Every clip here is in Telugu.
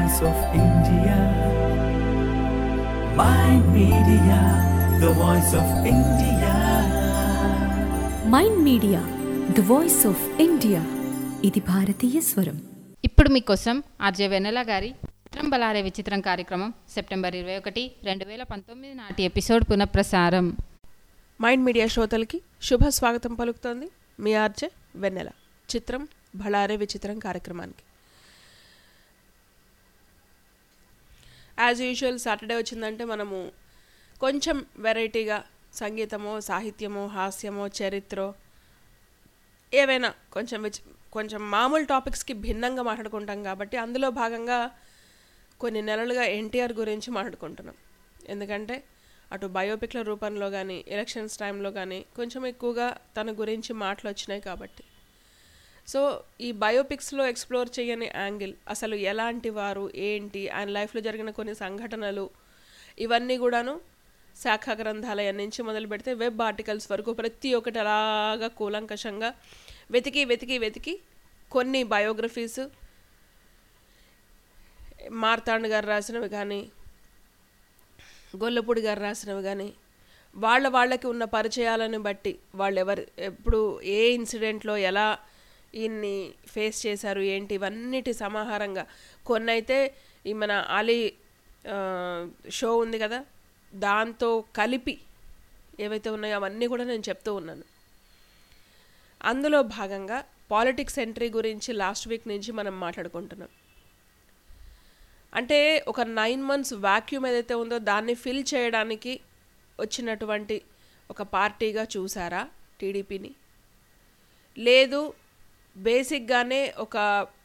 voice of India. Mind Media, the voice of India. Mind media the voice of India ఇది భారతీయ స్వరం ఇప్పుడు మీకోసం ఆర్జే వెన్నెల గారి చిత్రం బలారే విచిత్రం కార్యక్రమం సెప్టెంబర్ ఇరవై ఒకటి రెండు వేల పంతొమ్మిది నాటి ఎపిసోడ్ పునఃప్రసారం మైండ్ మీడియా శ్రోతలకి శుభ స్వాగతం పలుకుతోంది మీ ఆర్జే వెన్నెల చిత్రం భళారే విచిత్రం కార్యక్రమానికి యాజ్ యూజువల్ సాటర్డే వచ్చిందంటే మనము కొంచెం వెరైటీగా సంగీతమో సాహిత్యమో హాస్యమో చరిత్రో ఏవైనా కొంచెం విచ్ కొంచెం మామూలు టాపిక్స్కి భిన్నంగా మాట్లాడుకుంటాం కాబట్టి అందులో భాగంగా కొన్ని నెలలుగా ఎన్టీఆర్ గురించి మాట్లాడుకుంటున్నాం ఎందుకంటే అటు బయోపిక్ల రూపంలో కానీ ఎలక్షన్స్ టైంలో కానీ కొంచెం ఎక్కువగా తన గురించి మాటలు వచ్చినాయి కాబట్టి సో ఈ బయోపిక్స్లో ఎక్స్ప్లోర్ చేయని యాంగిల్ అసలు ఎలాంటి వారు ఏంటి ఆయన లైఫ్లో జరిగిన కొన్ని సంఘటనలు ఇవన్నీ కూడాను శాఖ గ్రంథాలయం నుంచి మొదలు పెడితే వెబ్ ఆర్టికల్స్ వరకు ప్రతి ఒక్కటి అలాగా కూలంకషంగా వెతికి వెతికి వెతికి కొన్ని బయోగ్రఫీస్ మార్తాండ్ గారు రాసినవి కానీ గొల్లపూడి గారు రాసినవి కానీ వాళ్ళ వాళ్ళకి ఉన్న పరిచయాలను బట్టి వాళ్ళు ఎవరు ఎప్పుడు ఏ ఇన్సిడెంట్లో ఎలా ఈయన్ని ఫేస్ చేశారు ఏంటి ఇవన్నిటి సమాహారంగా కొన్ని అయితే ఈ మన అలీ ఆ, షో ఉంది కదా దాంతో కలిపి ఏవైతే ఉన్నాయో అవన్నీ కూడా నేను చెప్తూ ఉన్నాను అందులో భాగంగా పాలిటిక్స్ ఎంట్రీ గురించి లాస్ట్ వీక్ నుంచి మనం మాట్లాడుకుంటున్నాం అంటే ఒక నైన్ మంత్స్ వాక్యూమ్ ఏదైతే ఉందో దాన్ని ఫిల్ చేయడానికి వచ్చినటువంటి ఒక పార్టీగా చూసారా టీడీపీని లేదు బేసిక్గానే ఒక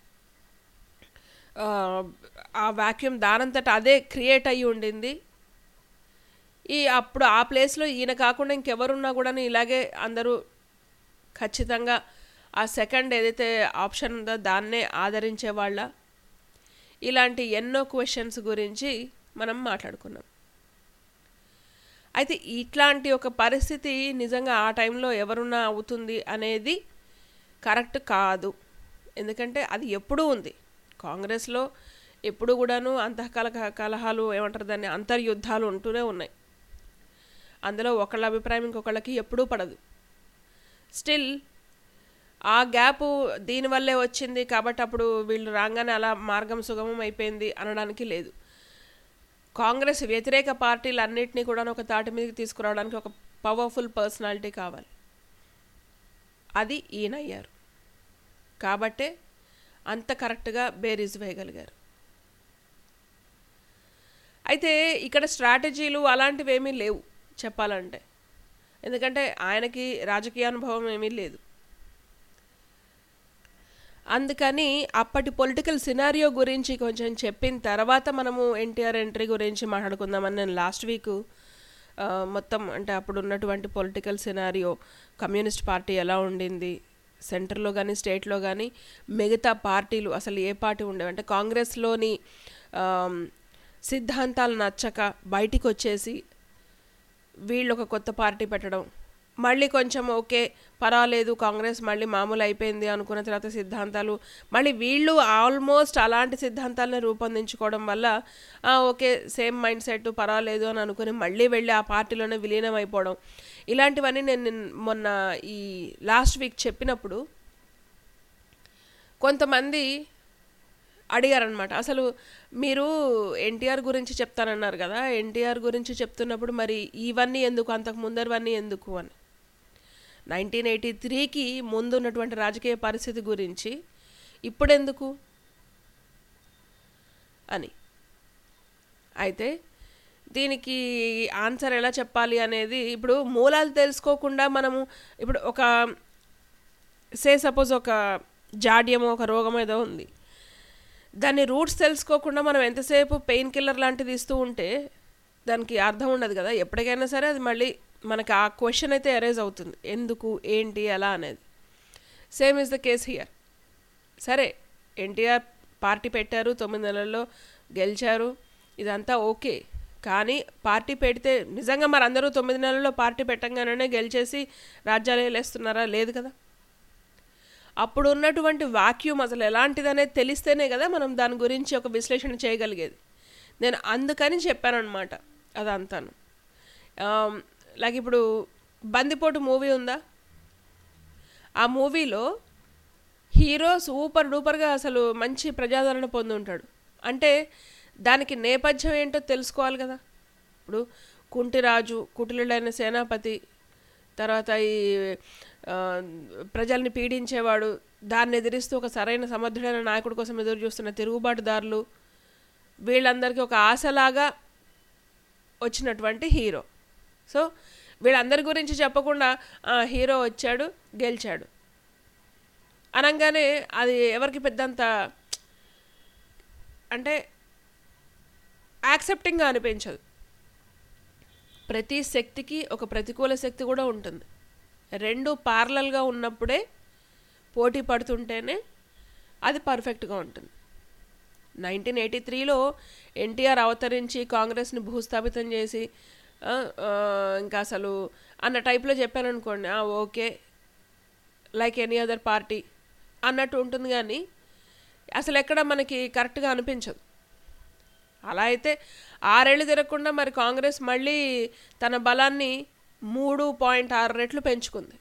ఆ, ఆ వాక్యూమ్ దానంతట అదే క్రియేట్ అయ్యి ఉండింది ఈ అప్పుడు ఆ ప్లేస్లో ఈయన కాకుండా ఇంకెవరున్నా కూడా ఇలాగే అందరూ ఖచ్చితంగా ఆ సెకండ్ ఏదైతే ఆప్షన్ ఉందో దాన్నే ఆదరించే వాళ్ళ ఇలాంటి ఎన్నో క్వశ్చన్స్ గురించి మనం మాట్లాడుకున్నాం అయితే ఇట్లాంటి ఒక పరిస్థితి నిజంగా ఆ టైంలో ఎవరున్నా అవుతుంది అనేది కరెక్ట్ కాదు ఎందుకంటే అది ఎప్పుడూ ఉంది కాంగ్రెస్లో ఎప్పుడు కూడాను అంతఃకల కలహాలు ఏమంటారు దాన్ని అంతర్యుద్ధాలు ఉంటూనే ఉన్నాయి అందులో ఒకళ్ళ అభిప్రాయం ఇంకొకళ్ళకి ఎప్పుడూ పడదు స్టిల్ ఆ గ్యాప్ దీనివల్లే వచ్చింది కాబట్టి అప్పుడు వీళ్ళు రాగానే అలా మార్గం సుగమం అయిపోయింది అనడానికి లేదు కాంగ్రెస్ వ్యతిరేక పార్టీలన్నింటినీ కూడా ఒక తాటి మీదకి తీసుకురావడానికి ఒక పవర్ఫుల్ పర్సనాలిటీ కావాలి అది ఈయన అయ్యారు కాబట్టే అంత కరెక్ట్గా బేరీజ్ వేయగలిగారు అయితే ఇక్కడ స్ట్రాటజీలు అలాంటివి ఏమీ లేవు చెప్పాలంటే ఎందుకంటే ఆయనకి రాజకీయ అనుభవం ఏమీ లేదు అందుకని అప్పటి పొలిటికల్ సినారియో గురించి కొంచెం చెప్పిన తర్వాత మనము ఎన్టీఆర్ ఎంట్రీ గురించి మాట్లాడుకుందామని నేను లాస్ట్ వీక్ మొత్తం అంటే అప్పుడు ఉన్నటువంటి పొలిటికల్ సినారియో కమ్యూనిస్ట్ పార్టీ ఎలా ఉండింది సెంటర్లో కానీ స్టేట్లో కానీ మిగతా పార్టీలు అసలు ఏ పార్టీ ఉండేవి అంటే కాంగ్రెస్లోని ఆమ్, సిద్ధాంతాలు నచ్చక బయటికి వచ్చేసి వీళ్ళు ఒక కొత్త పార్టీ పెట్టడం మళ్ళీ కొంచెం ఓకే పర్వాలేదు కాంగ్రెస్ మళ్ళీ మామూలు అయిపోయింది అనుకున్న తర్వాత సిద్ధాంతాలు మళ్ళీ వీళ్ళు ఆల్మోస్ట్ అలాంటి సిద్ధాంతాలను రూపొందించుకోవడం వల్ల "ఆ, ఓకే సేమ్ మైండ్ సెట్ పర్వాలేదు అని అనుకుని మళ్ళీ వెళ్ళి ఆ పార్టీలోనే విలీనం అయిపోవడం ఇలాంటివన్నీ నేను నిన్- మొన్న ఈ లాస్ట్ వీక్ చెప్పినప్పుడు కొంతమంది అడిగారనమాట అసలు మీరు ఎన్టీఆర్ గురించి చెప్తానన్నారు కదా ఎన్టీఆర్ గురించి చెప్తున్నప్పుడు మరి ఇవన్నీ ఎందుకు అంతకు ముందరవన్నీ ఎందుకు అని నైన్టీన్ ఎయిటీ త్రీకి ముందు ఉన్నటువంటి రాజకీయ పరిస్థితి గురించి ఇప్పుడెందుకు అని అయితే దీనికి ఆన్సర్ ఎలా చెప్పాలి అనేది ఇప్పుడు మూలాలు తెలుసుకోకుండా మనము ఇప్పుడు ఒక సే సపోజ్ ఒక జాడ్యమో ఒక రోగం ఏదో ఉంది దాని రూట్స్ తెలుసుకోకుండా మనం ఎంతసేపు పెయిన్ కిల్లర్ లాంటిది ఇస్తూ ఉంటే దానికి అర్థం ఉండదు కదా ఎప్పటికైనా సరే అది మళ్ళీ మనకి ఆ క్వశ్చన్ అయితే అరైజ్ అవుతుంది ఎందుకు ఏంటి ఎలా అనేది same is the case here సరే ఎన్టీఆర్ పార్టీ పెట్టారు తొమ్మిది నెలల్లో గెలిచారు ఇదంతా ఓకే కానీ పార్టీ పెడితే నిజంగా మరి అందరూ తొమ్మిది నెలల్లో పార్టీ పెట్టంగానే గెలిచేసి రాజ్యాలు వేలేస్తున్నారా లేదు కదా అప్పుడు ఉన్నటువంటి వాక్యూమ్ అసలు ఎలాంటిది అనేది తెలిస్తేనే కదా మనం దాని గురించి ఒక విశ్లేషణ చేయగలిగేది నేను అందుకని చెప్పానమాట అదంతాను లైక్ ఇప్పుడు బందిపోటు మూవీ ఉందా ఆ మూవీలో హీరో సూపర్ డూపర్గా అసలు మంచి ప్రజాదరణ పొంది ఉంటాడు అంటే దానికి నేపథ్యం ఏంటో తెలుసుకోవాలి కదా ఇప్పుడు కుంటిరాజు కుటిలుడైన సేనాపతి తర్వాత ఈ ఆ, ప్రజల్ని పీడించేవాడు దాన్ని ఎదిరిస్తూ ఒక సరైన సమర్థుడైన నాయకుడి కోసం ఎదురు చూస్తున్న తిరుగుబాటుదారులు వీళ్ళందరికీ ఒక ఆశలాగా వచ్చినటువంటి హీరో సో వీళ్ళందరి గురించి చెప్పకుండా ఆ, హీరో వచ్చాడు గెలిచాడు అనగానే అది ఎవరికి పెద్దంత అంటే యాక్సెప్టింగ్గా అనిపించదు ప్రతి శక్తికి ఒక ప్రతికూల శక్తి కూడా ఉంటుంది రెండు పార్లల్గా ఉన్నప్పుడే పోటీ పడుతుంటేనే అది పర్ఫెక్ట్గా ఉంటుంది నైన్టీన్ ఎయిటీ త్రీలో ఎన్టీఆర్ అవతరించి కాంగ్రెస్ని భూస్థాపితం చేసి ఆ, ఆ, ఇంకా అసలు అన్న టైప్లో చెప్పాను అనుకోండి "ah, okay like any other party అన్నట్టు ఉంటుంది కానీ అసలు ఎక్కడ మనకి కరెక్ట్గా అనిపించదు అలా అయితే ఆరేళ్ళు తిరగకుండా మరి కాంగ్రెస్ మళ్ళీ తన బలాన్ని మూడు పాయింట్ ఆరు రెట్లు పెంచుకుంది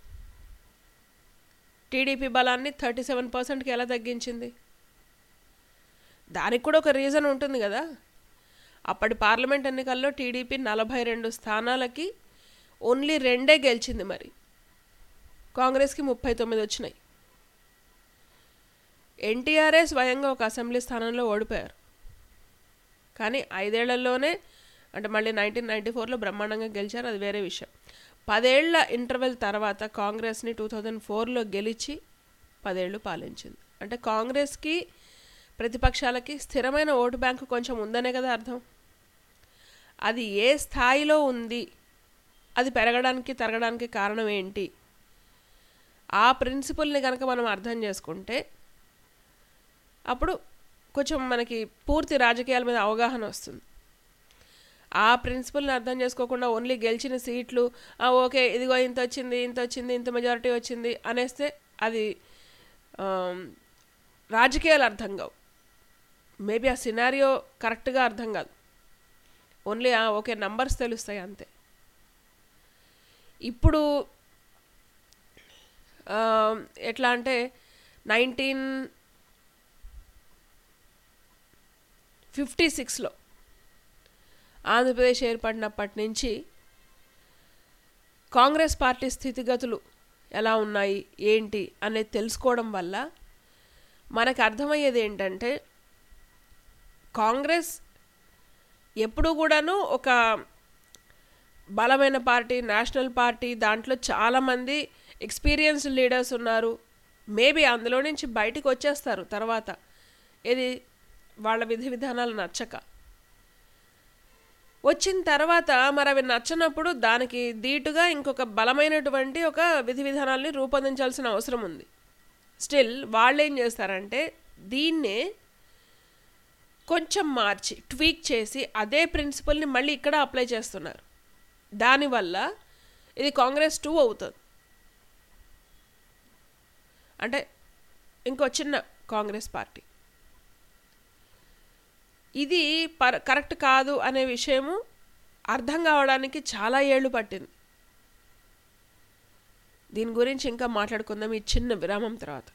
టీడీపీ బలాన్ని థర్టీ సెవెన్ పర్సెంట్కి ఎలా తగ్గించింది దానికి కూడా ఒక రీజన్ ఉంటుంది కదా అప్పటి పార్లమెంట్ ఎన్నికల్లో టీడీపీ నలభై రెండు స్థానాలకి ఓన్లీ రెండే గెలిచింది మరి కాంగ్రెస్కి ముప్పై తొమ్మిది వచ్చినాయి ఎన్టీఆర్ఏ స్వయంగా ఒక అసెంబ్లీ స్థానంలో ఓడిపోయారు కానీ ఐదేళ్లలోనే అంటే మళ్ళీ నైన్టీన్ నైంటీ ఫోర్లో బ్రహ్మాండంగా గెలిచారు అది వేరే విషయం పదేళ్ల ఇంటర్వెల్ తర్వాత కాంగ్రెస్ని టూ థౌజండ్ ఫోర్లో గెలిచి పదేళ్ళు పాలించింది అంటే కాంగ్రెస్కి ప్రతిపక్షాలకి స్థిరమైన ఓటు బ్యాంకు కొంచెం ఉందనే కదా అర్థం అది ఏ స్థాయిలో ఉంది అది పెరగడానికి తరగడానికి కారణం ఏంటి ఆ ప్రిన్సిపల్ని కనుక మనం అర్థం చేసుకుంటే అప్పుడు కొంచెం మనకి పూర్తి రాజకీయాల మీద అవగాహన వస్తుంది ఆ ప్రిన్సిపల్ని అర్థం చేసుకోకుండా ఓన్లీ గెలిచిన సీట్లు "ఆ, ఓకే ఇదిగో ఇంత వచ్చింది ఇంత వచ్చింది ఇంత మెజారిటీ వచ్చింది అనేస్తే అది ఆమ్, రాజకీయాలు అర్థం కావు మేబీ ఆ సినారియో కరెక్ట్గా అర్థం కాదు ఓన్లీ "ఆ, ఓకే నంబర్స్ తెలుస్తాయి అంతే ఇప్పుడు ఆ, ఎట్లా అంటే నైన్టీన్ ఫిఫ్టీ సిక్స్లో ఆంధ్రప్రదేశ్ ఏర్పడినప్పటి నుంచి కాంగ్రెస్ పార్టీ స్థితిగతులు ఎలా ఉన్నాయి ఏంటి అనేది తెలుసుకోవడం వల్ల మనకు అర్థమయ్యేది ఏంటంటే కాంగ్రెస్ ఎప్పుడూ కూడాను ఒక బలమైన పార్టీ నేషనల్ పార్టీ దాంట్లో చాలామంది ఎక్స్పీరియన్స్డ్ లీడర్స్ ఉన్నారు మేబీ అందులో నుంచి బయటికి వచ్చేస్తారు తర్వాత ఇది వాళ్ళ విధి విధానాలు నచ్చక వచ్చిన తర్వాత మరి అవి నచ్చనప్పుడు దానికి ధీటుగా ఇంకొక బలమైనటువంటి ఒక విధి విధానాల్ని రూపొందించాల్సిన అవసరం ఉంది స్టిల్ వాళ్ళు ఏం చేస్తారంటే దీన్నే కొంచెం మార్చి ట్వీక్ చేసి అదే ప్రిన్సిపల్ని మళ్ళీ ఇక్కడ అప్లై చేస్తున్నారు దానివల్ల ఇది కాంగ్రెస్ టూ అవుతుంది అంటే ఇంకో చిన్న కాంగ్రెస్ పార్టీ ఇది పర్ కరెక్ట్ కాదు అనే విషయము అర్థం కావడానికి చాలా ఏళ్ళు పట్టింది దీని గురించి ఇంకా మాట్లాడుకుందాం ఈ చిన్న విరామం తర్వాత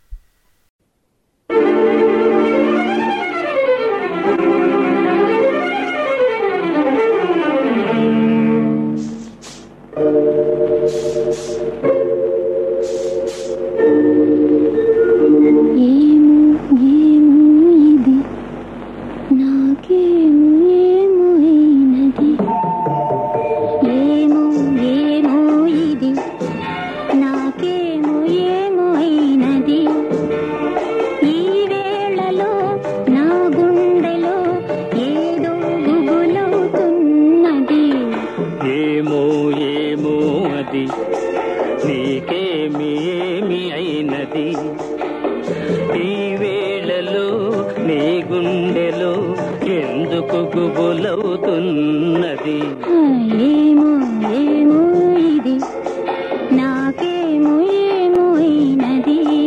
ఏమో ఏమో ఇది నాకేమో ఏమో అయినది ఏమో ఏమో ఇది నాకేమో ఏమో అయినది ఈ వేళలో నా గుండెలో ఏదో గుబులవుతున్నది ఏమో ఏమో అది నీకేమి ఏమి అయినది ఈ వేళలో నీ గుండెలో ఎందుకు గుబులవుతున్నది ఏమో ఏమో ఇది నాకేమో ఏమో అయినది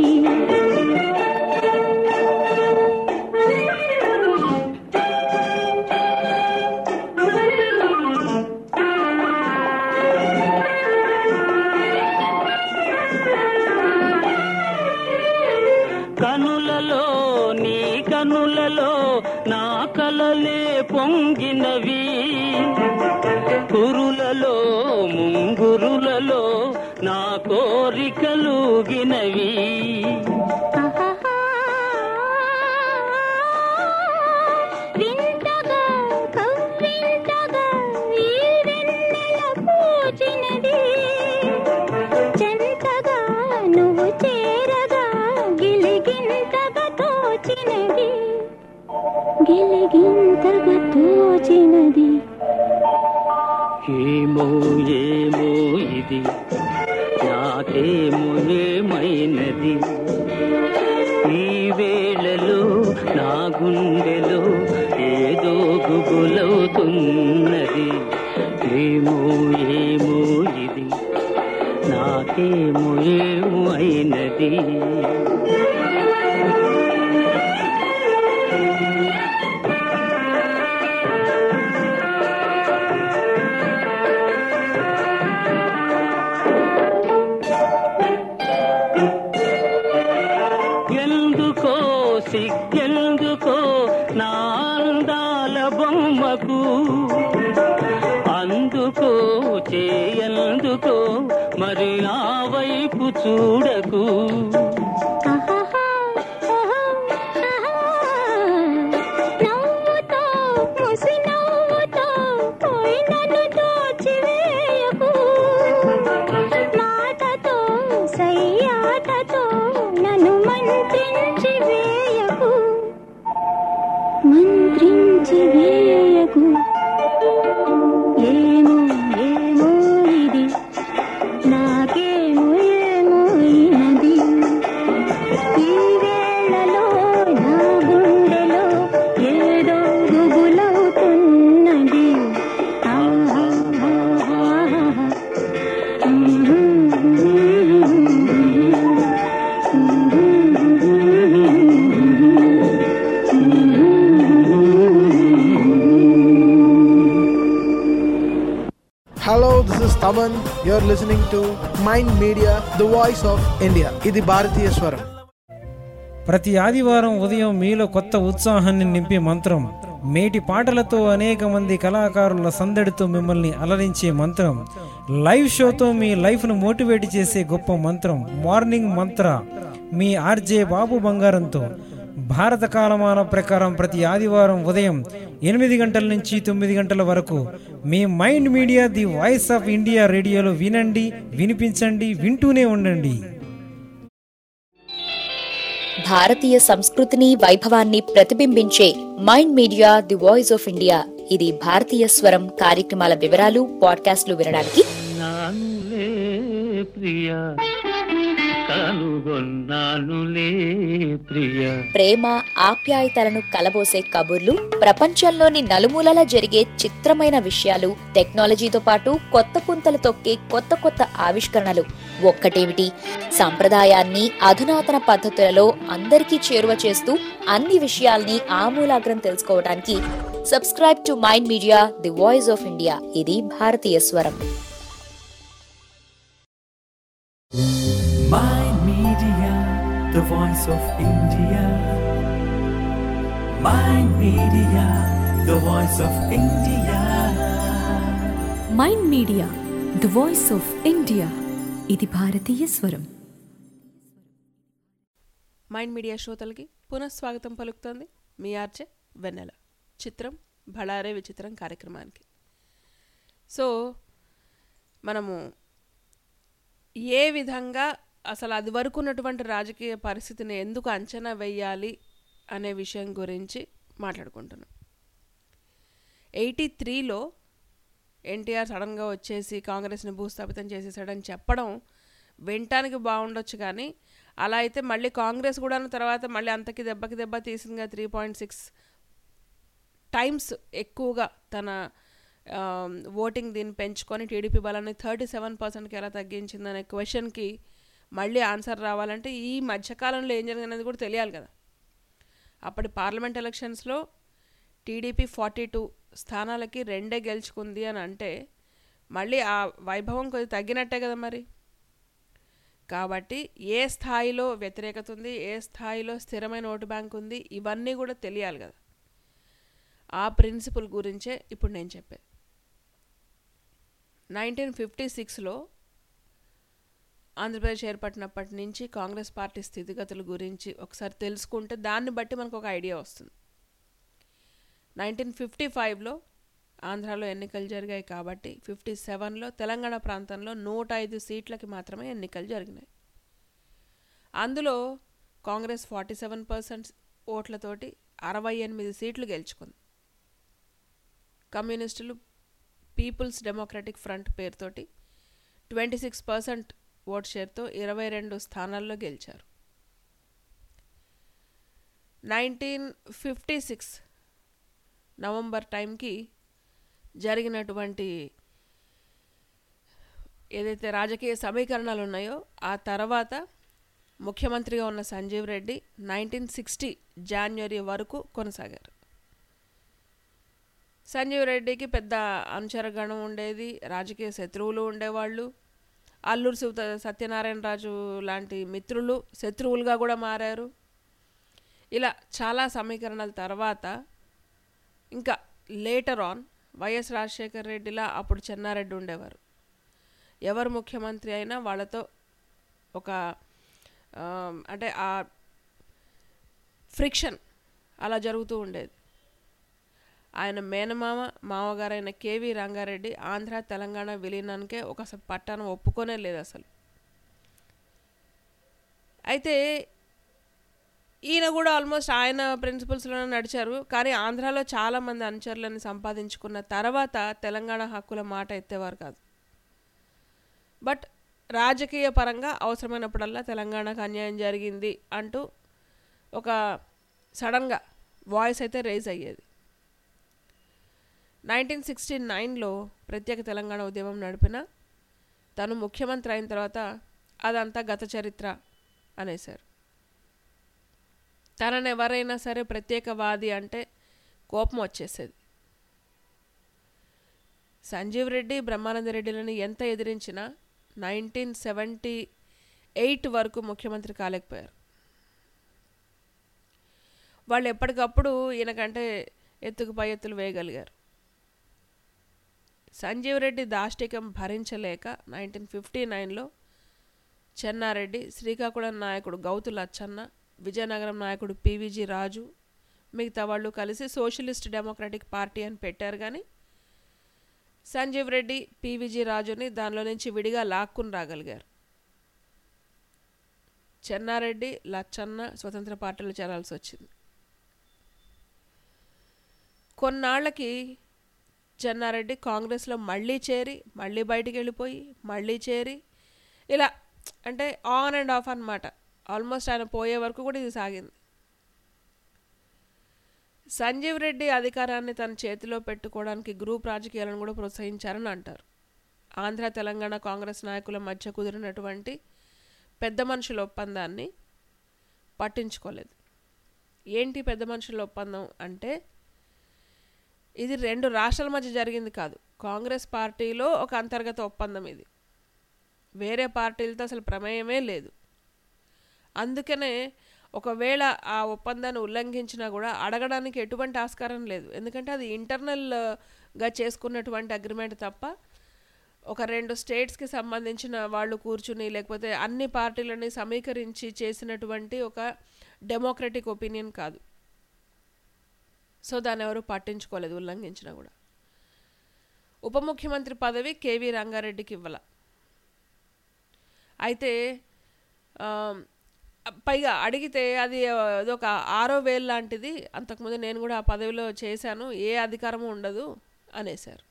అలలే పొంగినవి కురులలో ముంగురులలో నా కోరికలుగినవి వింతగా కవ్వింతగా ఈ వెన్నెల పూచినది చెంతగా నువ్వు చేరగా గిలిగింతగా తోచినది గిలిగింతగా తోచినది ఏమో ఏమో ఇది నాకేమో ఏమైనది ఈ వేళలో నా గుండెలో ఏదో గుబులవుతున్నది ఏమో ఏమో ఇది నాకేమో ఏమో అయినది ఎందుకో సిగ్గెందుకో నా అందాల బొమ్మకు అందుకో చేయందుకో మరి ఆ వైపు చూడకు నవ్వుతో ముసి నవ్వుతో పోయి నన్ను దోచివేయకు మాటతో సయ్యాటతో నన్ను మంత్రించి వేయకు మంత్రించి వేయకు ఏమో ఏమో ఇది నాకేమో ఏమో అయినది ఈ వేళలో నా గుండెలో ఏదో గుబులవుతున్నది ఆహా, ఆహా, Hello, this is Taman. You're listening to Mind Media, the voice of India. ఇది భారతీయ స్వరం ప్రతి ఆదివారం ఉదయం మీలో కొత్త ఉత్సాహాన్ని నింపే మంత్రం మేటి పాటలతో అనేక మంది కళాకారుల సందడితో మిమ్మల్ని అలరించే మంత్రం లైవ్ షోతో మీ లైఫ్ను మోటివేట్ చేసే గొప్ప మంత్రం మార్నింగ్ మంత్ర మీ ఆర్జే బాబు బంగారంతో భారత కాలమాన ప్రకారం ప్రతి ఆదివారం ఉదయం ఎనిమిది గంటల నుంచి తొమ్మిది గంటల వరకు మీ Mind media the voice of India రేడియోలో వినండి వినిపించండి వింటూనే ఉండండి భారతీయ సంస్కృతిని వైభవాన్ని ప్రతిబింబించే Mind media the voice of India ఇది భారతీయ స్వరం కార్యక్రమాల వివరాలు పాడ్కాస్ట్లు వినడానికి నానులే ప్రియ కనుగొన్నానులే ప్రియ ప్రేమ ఆప్యాయతలను కలబోసే కబుర్లు ప్రపంచంలోని నలుమూలలా జరిగే చిత్రమైన విషయాలు టెక్నాలజీతో పాటు కొత్త పుంతలు తొక్కే కొత్త కొత్త ఆవిష్కరణలు ఒక్కటేమిటి సంప్రదాయాన్ని అధునాతన పద్ధతులలో అందరికీ చేరువ చేస్తూ అన్ని విషయాల్ని ఆమూలాగ్రం తెలుసుకోవడానికి subscribe to mind media the voice of India ఇది భారతీయ స్వరం Mind Media, the voice of India. Mind Media, the voice of India. Mind media the voice of India ఇది భారతీయ స్వరం మైండ్ మీడియా శ్రోతలకి పునఃస్వాగతం పలుకుతోంది మీ ఆర్జే వెన్నెల చిత్రం బళారే విచిత్రం కార్యక్రమానికి సో మనము ఏ విధంగా అసలు అది వరకు ఉన్నటువంటి రాజకీయ పరిస్థితిని ఎందుకు అంచనా వేయాలి అనే విషయం గురించి మాట్లాడుకుంటున్నాం ఎయిటీ త్రీలో ఎన్టీఆర్ సడన్గా వచ్చేసి కాంగ్రెస్ని భూస్థాపితం చేసేసాడని చెప్పడం వినటానికి బాగుండొచ్చు కానీ అలా అయితే మళ్ళీ కాంగ్రెస్ కూడా తర్వాత మళ్ళీ అంతకి దెబ్బకి దెబ్బ తీసిందిగా త్రీ పాయింట్ సిక్స్ టైమ్స్ ఎక్కువగా తన ఓటింగ్ దీన్ని పెంచుకొని టీడీపీ బలాన్ని థర్టీ సెవెన్ పర్సెంట్కి ఎలా తగ్గించిందనే క్వశ్చన్కి మళ్ళీ ఆన్సర్ రావాలంటే ఈ మధ్యకాలంలో ఏం జరిగిందనేది కూడా తెలియాలి కదా అప్పటి పార్లమెంట్ ఎలక్షన్స్లో టీడీపీ ఫార్టీ టూ స్థానాలకి రెండే గెలుచుకుంది అని అంటే మళ్ళీ ఆ వైభవం కొద్దిగా తగ్గినట్టే కదా మరి కాబట్టి ఏ స్థాయిలో వ్యతిరేకత ఉంది ఏ స్థాయిలో స్థిరమైన ఓటు బ్యాంక్ ఉంది ఇవన్నీ కూడా తెలియాలి కదా ఆ ప్రిన్సిపల్ గురించే ఇప్పుడు నేను చెప్పేది నైన్టీన్ ఫిఫ్టీ సిక్స్లో ఆంధ్రప్రదేశ్ ఏర్పడినప్పటి నుంచి కాంగ్రెస్ పార్టీ స్థితిగతుల గురించి ఒకసారి తెలుసుకుంటే దాన్ని బట్టి మనకు ఒక ఐడియా వస్తుంది నైన్టీన్ ఫిఫ్టీ ఫైవ్లో ఆంధ్రాలో ఎన్నికలు జరిగాయి కాబట్టి ఫిఫ్టీ సెవెన్లో తెలంగాణ ప్రాంతంలో నూట ఐదు సీట్లకి మాత్రమే ఎన్నికలు జరిగినాయి అందులో కాంగ్రెస్ ఫార్టీ సెవెన్ పర్సెంట్ ఓట్లతోటి అరవై ఎనిమిది సీట్లు గెలుచుకుంది కమ్యూనిస్టులు పీపుల్స్ డెమోక్రటిక్ ఫ్రంట్ పేరుతోటి ట్వంటీ సిక్స్ పర్సెంట్ ఓట్ షేర్తో ఇరవై రెండు స్థానాల్లో గెలిచారు నైన్టీన్ ఫిఫ్టీ సిక్స్ నవంబర్ టైంకి జరిగినటువంటి ఏదైతే రాజకీయ సమీకరణాలు ఉన్నాయో ఆ తర్వాత ముఖ్యమంత్రిగా ఉన్న Sanjeev Reddy nineteen sixty January వరకు కొనసాగారు సంజీవ్ రెడ్డికి పెద్ద అనుచరగణం ఉండేది రాజకీయ శత్రువులు ఉండేవాళ్ళు అల్లూరు శివ సత్యనారాయణ రాజు లాంటి మిత్రులు శత్రువులుగా కూడా మారారు ఇలా చాలా సమీకరణల తర్వాత ఇంకా లేటర్ ఆన్ వైఎస్ రాజశేఖర్ రెడ్డిలా అప్పుడు చెన్నారెడ్డి ఉండేవారు ఎవరు ముఖ్యమంత్రి అయినా వాళ్ళతో ఒక ఆ, అంటే ఆ ఫ్రిక్షన్ అలా జరుగుతూ ఉండేది ఆయన మేనమామ మామగారైన కేవీ రంగారెడ్డి ఆంధ్ర తెలంగాణ విలీనానికే ఒక స- పట్టాను ఒప్పుకోనే లేదు అసలు అయితే ఈయన కూడా ఆల్మోస్ట్ ఆయన ప్రిన్సిపల్స్లోనే నడిచారు కానీ ఆంధ్రాలో చాలామంది అనుచరులను సంపాదించుకున్న తర్వాత తెలంగాణ హక్కుల మాట ఎత్తేవారు కాదు బట్ రాజకీయ పరంగా అవసరమైనప్పుడల్లా తెలంగాణకు అన్యాయం జరిగింది అంటూ ఒక సడన్గా వాయిస్ అయితే రేజ్ అయ్యేది నైన్టీన్ సిక్స్టీ నైన్లో ప్రత్యేక తెలంగాణ ఉద్యమం నడిపిన తను ముఖ్యమంత్రి అయిన తర్వాత అదంతా గత చరిత్ర అనేశారు తనని ఎవరైనా సరే ప్రత్యేకవాది అంటే కోపం వచ్చేసేది సంజీవ్ రెడ్డి బ్రహ్మానంద రెడ్డిలను ఎంత ఎదిరించినా నైన్టీన్ సెవెంటీ ఎయిట్ వరకు ముఖ్యమంత్రి కాలేకపోయారు వాళ్ళు ఎప్పటికప్పుడు ఈయనకంటే ఎత్తుకు పై ఎత్తులు వేయగలిగారు సంజీవ్ రెడ్డి దాష్టికం భరించలేక నైన్టీన్ ఫిఫ్టీ నైన్లో చెన్నారెడ్డి శ్రీకాకుళం నాయకుడు గౌతు లచ్చన్న విజయనగరం నాయకుడు పివిజి రాజు మిగతా వాళ్ళు కలిసి సోషలిస్ట్ డెమోక్రటిక్ పార్టీ అని పెట్టారు కానీ సంజీవ్ రెడ్డి పివిజి రాజుని దానిలో నుంచి విడిగా లాక్కుని రాగలిగారు చెన్నారెడ్డి లచ్చన్న స్వతంత్ర పార్టీలో చేరాల్సి వచ్చింది కొన్నాళ్ళకి చెన్నారెడ్డి కాంగ్రెస్లో మళ్ళీ చేరి మళ్ళీ బయటికి వెళ్ళిపోయి మళ్ళీ చేరి ఇలా అంటే ఆన్ అండ్ ఆఫ్ అన్నమాట ఆల్మోస్ట్ ఆయన పోయే వరకు కూడా ఇది సాగింది సంజీవ్ రెడ్డి అధికారాన్ని తన చేతిలో పెట్టుకోవడానికి గ్రూప్ రాజకీయాలను కూడా ప్రోత్సహించారని అంటారు ఆంధ్ర తెలంగాణ కాంగ్రెస్ నాయకుల మధ్య కుదిరినటువంటి పెద్ద మనుషుల ఒప్పందాన్ని పట్టించుకోలేదు ఏంటి పెద్ద మనుషుల ఒప్పందం అంటే ఇది రెండు రాష్ట్రాల మధ్య జరిగింది కాదు కాంగ్రెస్ పార్టీలో ఒక అంతర్గత ఒప్పందం ఇది వేరే పార్టీలతో అసలు ప్రమేయమే లేదు అందుకనే ఒకవేళ ఆ ఒప్పందాన్ని ఉల్లంఘించినా కూడా అడగడానికి ఎటువంటి ఆస్కారం లేదు ఎందుకంటే అది ఇంటర్నల్గా చేసుకున్నటువంటి అగ్రిమెంట్ తప్ప ఒక రెండు స్టేట్స్కి సంబంధించిన వాళ్ళు కూర్చుని లేకపోతే అన్ని పార్టీలని సమీకరించి చేసినటువంటి ఒక డెమోక్రటిక్ ఒపీనియన్ కాదు సో దాన్ని ఎవరు పట్టించుకోలేదు ఉల్లంఘించినా కూడా ఉప ముఖ్యమంత్రి పదవి కేవీ రంగారెడ్డికి ఇవ్వాల అయితే ఆ, పైగా అడిగితే అది అదొక ఆరో వేలు లాంటిది అంతకుముందు నేను కూడా ఆ పదవిలో చేశాను ఏ అధికారము ఉండదు అనేశారు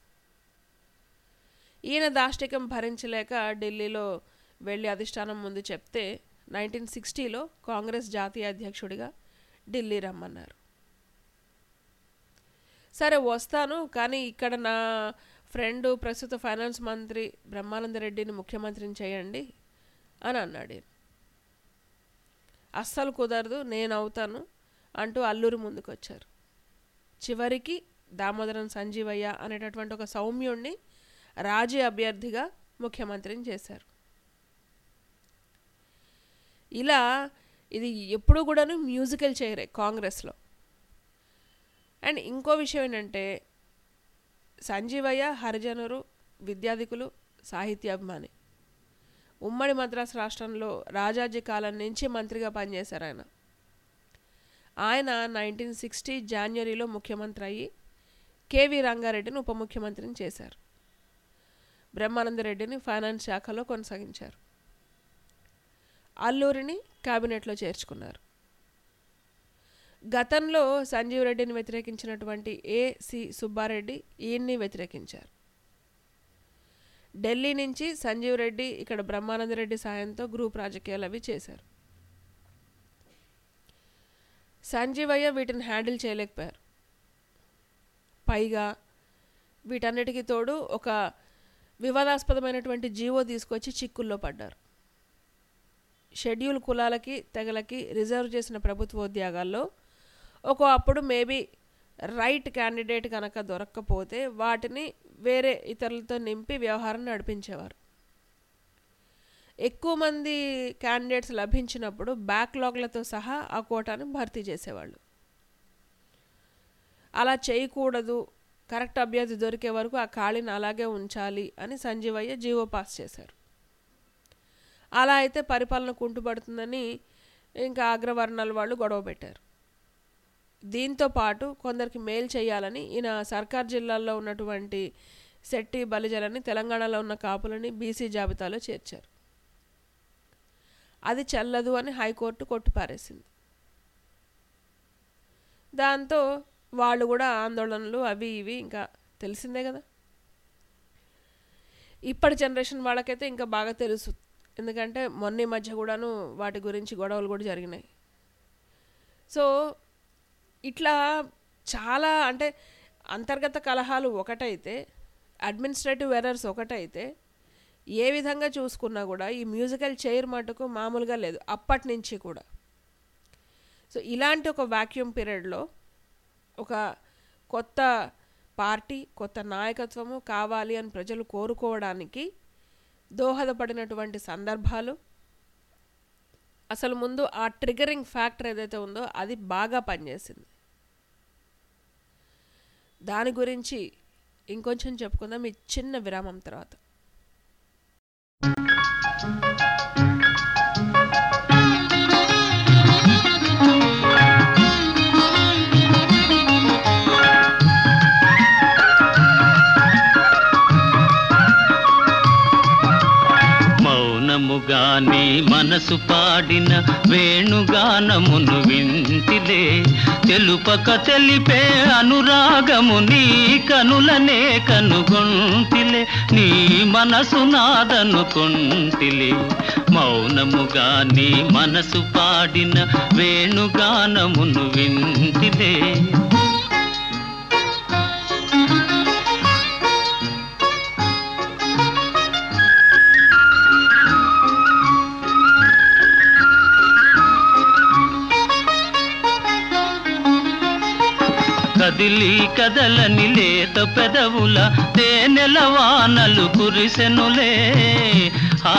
ఈయన దాష్టికం భరించలేక ఢిల్లీలో వెళ్ళి అధిష్టానం ముందు చెప్తే నైన్టీన్ సిక్స్టీలో కాంగ్రెస్ జాతీయ అధ్యక్షుడిగా ఢిల్లీ రమ్మన్నారు సరే వస్తాను కానీ ఇక్కడ నా ఫ్రెండ్ ప్రస్తుత ఫైనాన్స్ మంత్రి బ్రహ్మానంద రెడ్డిని ముఖ్యమంత్రిని చేయండి అని అన్నాడు ఈయన. అస్సలు కుదరదు నేను అవుతాను అంటూ అల్లూరు ముందుకు వచ్చారు చివరికి దామోదరం సంజీవయ్య అనేటటువంటి ఒక సౌమ్యుణ్ణి రాజీ అభ్యర్థిగా ముఖ్యమంత్రిని చేశారు ఇలా ఇది ఎప్పుడు కూడాను మ్యూజికల్ చైరే కాంగ్రెస్లో అండ్ ఇంకో విషయం ఏంటంటే సంజీవయ్య హరిజనురు విద్యాధికులు సాహిత్యాభిమాని ఉమ్మడి మద్రాసు రాష్ట్రంలో రాజాజీ కాలం నుంచి మంత్రిగా పనిచేశారు ఆయన ఆయన నైన్టీన్ సిక్స్టీ జాన్వరిలో ముఖ్యమంత్రి అయ్యి కేవీ రంగారెడ్డిని ఉప ముఖ్యమంత్రిని చేశారు బ్రహ్మానందరెడ్డిని ఫైనాన్స్ శాఖలో కొనసాగించారు అల్లూరిని కేబినెట్లో చేర్చుకున్నారు గతంలో సంజీవ్ రెడ్డిని వ్యతిరేకించినటువంటి ఏసి సుబ్బారెడ్డి ఈయన్ని వ్యతిరేకించారు ఢిల్లీ నుంచి సంజీవ్ రెడ్డి ఇక్కడ బ్రహ్మానందరెడ్డి సాయంతో గ్రూప్ రాజకీయాలు అవి చేశారు సంజీవయ్య వీటిని హ్యాండిల్ చేయలేకపోయారు పైగా వీటన్నిటికీ తోడు ఒక వివాదాస్పదమైనటువంటి జీవో తీసుకొచ్చి చిక్కుల్లో పడ్డారు షెడ్యూల్ కులాలకి తెగలకి రిజర్వ్ చేసిన ప్రభుత్వోద్యోగాల్లో ఒక అప్పుడు మేబీ రైట్ క్యాండిడేట్ కనుక దొరక్కపోతే వాటిని వేరే ఇతరులతో నింపి వ్యవహారం నడిపించేవారు ఎక్కువ మంది క్యాండిడేట్స్ లభించినప్పుడు బ్యాక్లాగ్లతో సహా ఆ కోటాను భర్తీ చేసేవాళ్ళు అలా చేయకూడదు కరెక్ట్ అభ్యర్థి దొరికే వరకు ఆ ఖాళీని అలాగే ఉంచాలి అని సంజీవయ్య జీవో పాస్ చేశారు అలా అయితే పరిపాలన కుంటుపడుతుందని ఇంకా అగ్రవర్ణాల వాళ్ళు గొడవ పెట్టారు దీంతో పాటు కొందరికి మేలు చేయాలని ఈయన సర్కార్ జిల్లాల్లో ఉన్నటువంటి శెట్టి బలిజలని తెలంగాణలో ఉన్న కాపులని బీసీ జాబితాలో చేర్చారు అది చెల్లదు అని హైకోర్టు కొట్టిపారేసింది దాంతో వాళ్ళు కూడా ఆందోళనలు అవి ఇవి ఇంకా తెలిసిందే కదా ఇప్పటి జనరేషన్ వాళ్ళకైతే ఇంకా బాగా తెలుసు ఎందుకంటే మొన్న ఈ మధ్య కూడాను వాటి గురించి గొడవలు కూడా జరిగినాయి సో ఇట్లా చాలా అంటే అంతర్గత కలహాలు ఒకటైతే అడ్మినిస్ట్రేటివ్ ఎర్రర్స్ ఒకటైతే ఏ విధంగా చూసుకున్నా కూడా ఈ మ్యూజికల్ చైర్ మటుకు మామూలుగా లేదు అప్పటి నుంచి కూడా సో ఇలాంటి ఒక వాక్యూమ్ పీరియడ్లో ఒక కొత్త పార్టీ కొత్త నాయకత్వము కావాలి అని ప్రజలు కోరుకోవడానికి దోహదపడినటువంటి సందర్భాలు అసలు ముందు ఆ ట్రిగరింగ్ ఫ్యాక్టర్ ఏదైతే ఉందో అది బాగా పనిచేసింది దాని గురించి ఇంకొంచెం చెప్పుకుందాం ఈ చిన్న విరామం తర్వాత మౌనముగాని మనసు పాడిన వేణుగానమును వింటిలే తెలుపక తెలిపే అనురాగము నీ కనులనే కనుగొంటిలే నీ మనసు నాదనుకొంటిలే మౌనముగాని మనసు పాడిన వేణుగానమును వింటిలే కదిలి కదలని లేత పెదవుల తేనెల వానలు కురిసెనులే ఆ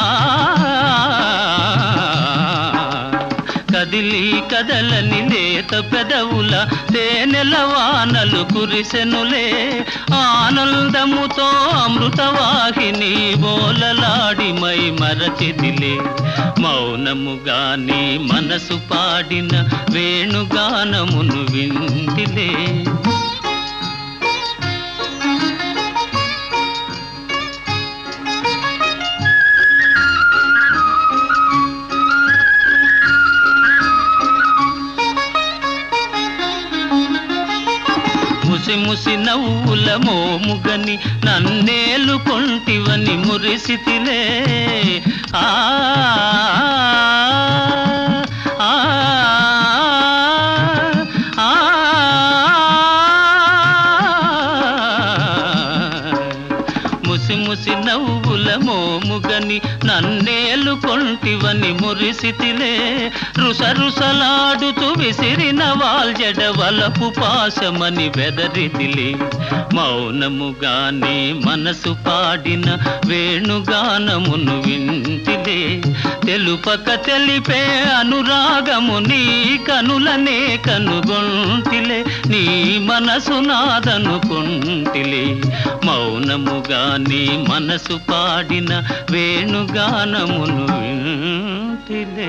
కదిలి కదలని లేత పెదవుల తేనెల వానలు కురిసెనులే ఆనందముతో అమృతవాహిని బోలలాడి మై మరచిదిలే మౌనముగాని మనసు పాడిన వేణుగానమును వింటిలే ముసి ముసి నవ్వుల మోముగని నన్నేలు కొంటివని మురిసితిలే ఆ ఆ, ఆ, ముసి ముసి నవ్వుల మోముగని నన్నేలు కొంటివని మురిసితిలే రుస రుసలాడుతూ విసిరిన వాల్జడ వలపు పాశమని వెదరితిలే మౌనముగానే మనసు పాడిన వేణుగానమును వింటిలే తెలుపక తెలిపే అనురాగము నీ కనులనే కనుగొంటిలే నీ మనసు నాదనుకుంటిలే మౌనముగానే మనసు పాడిన వేణుగానమును వింటిలే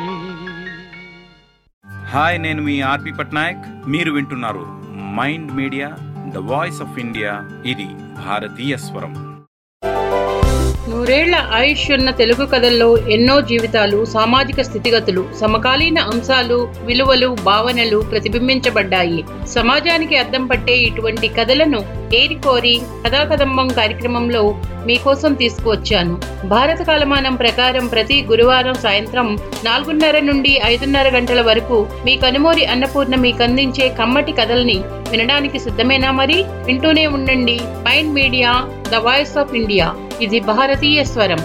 హాయ్ నేను మీ ఆర్పి పట్నాయక్ మీరు వింటున్నారు mind media the voice of India ఇది భారతీయ స్వరం నూరేళ్ల ఆయుష్ ఉన్న తెలుగు కథల్లో ఎన్నో జీవితాలు సామాజిక స్థితిగతులు సమకాలీన అంశాలు విలువలు భావనలు ప్రతిబింబించబడ్డాయి సమాజానికి అద్దం పట్టే ఇటువంటి కథలను ఏరికోరి కథాకదంబం కార్యక్రమంలో మీకోసం తీసుకువచ్చాను భారత కాలమానం ప్రకారం ప్రతి గురువారం సాయంత్రం నాలుగున్నర నుండి ఐదున్నర గంటల వరకు మీ కనుమూరి అన్నపూర్ణ మీకు అందించే కమ్మటి కథల్ని వినడానికి సిద్ధమేనా మరి వింటూనే ఉండండి Mind media the voice of India ఇది భారతీయ స్వరం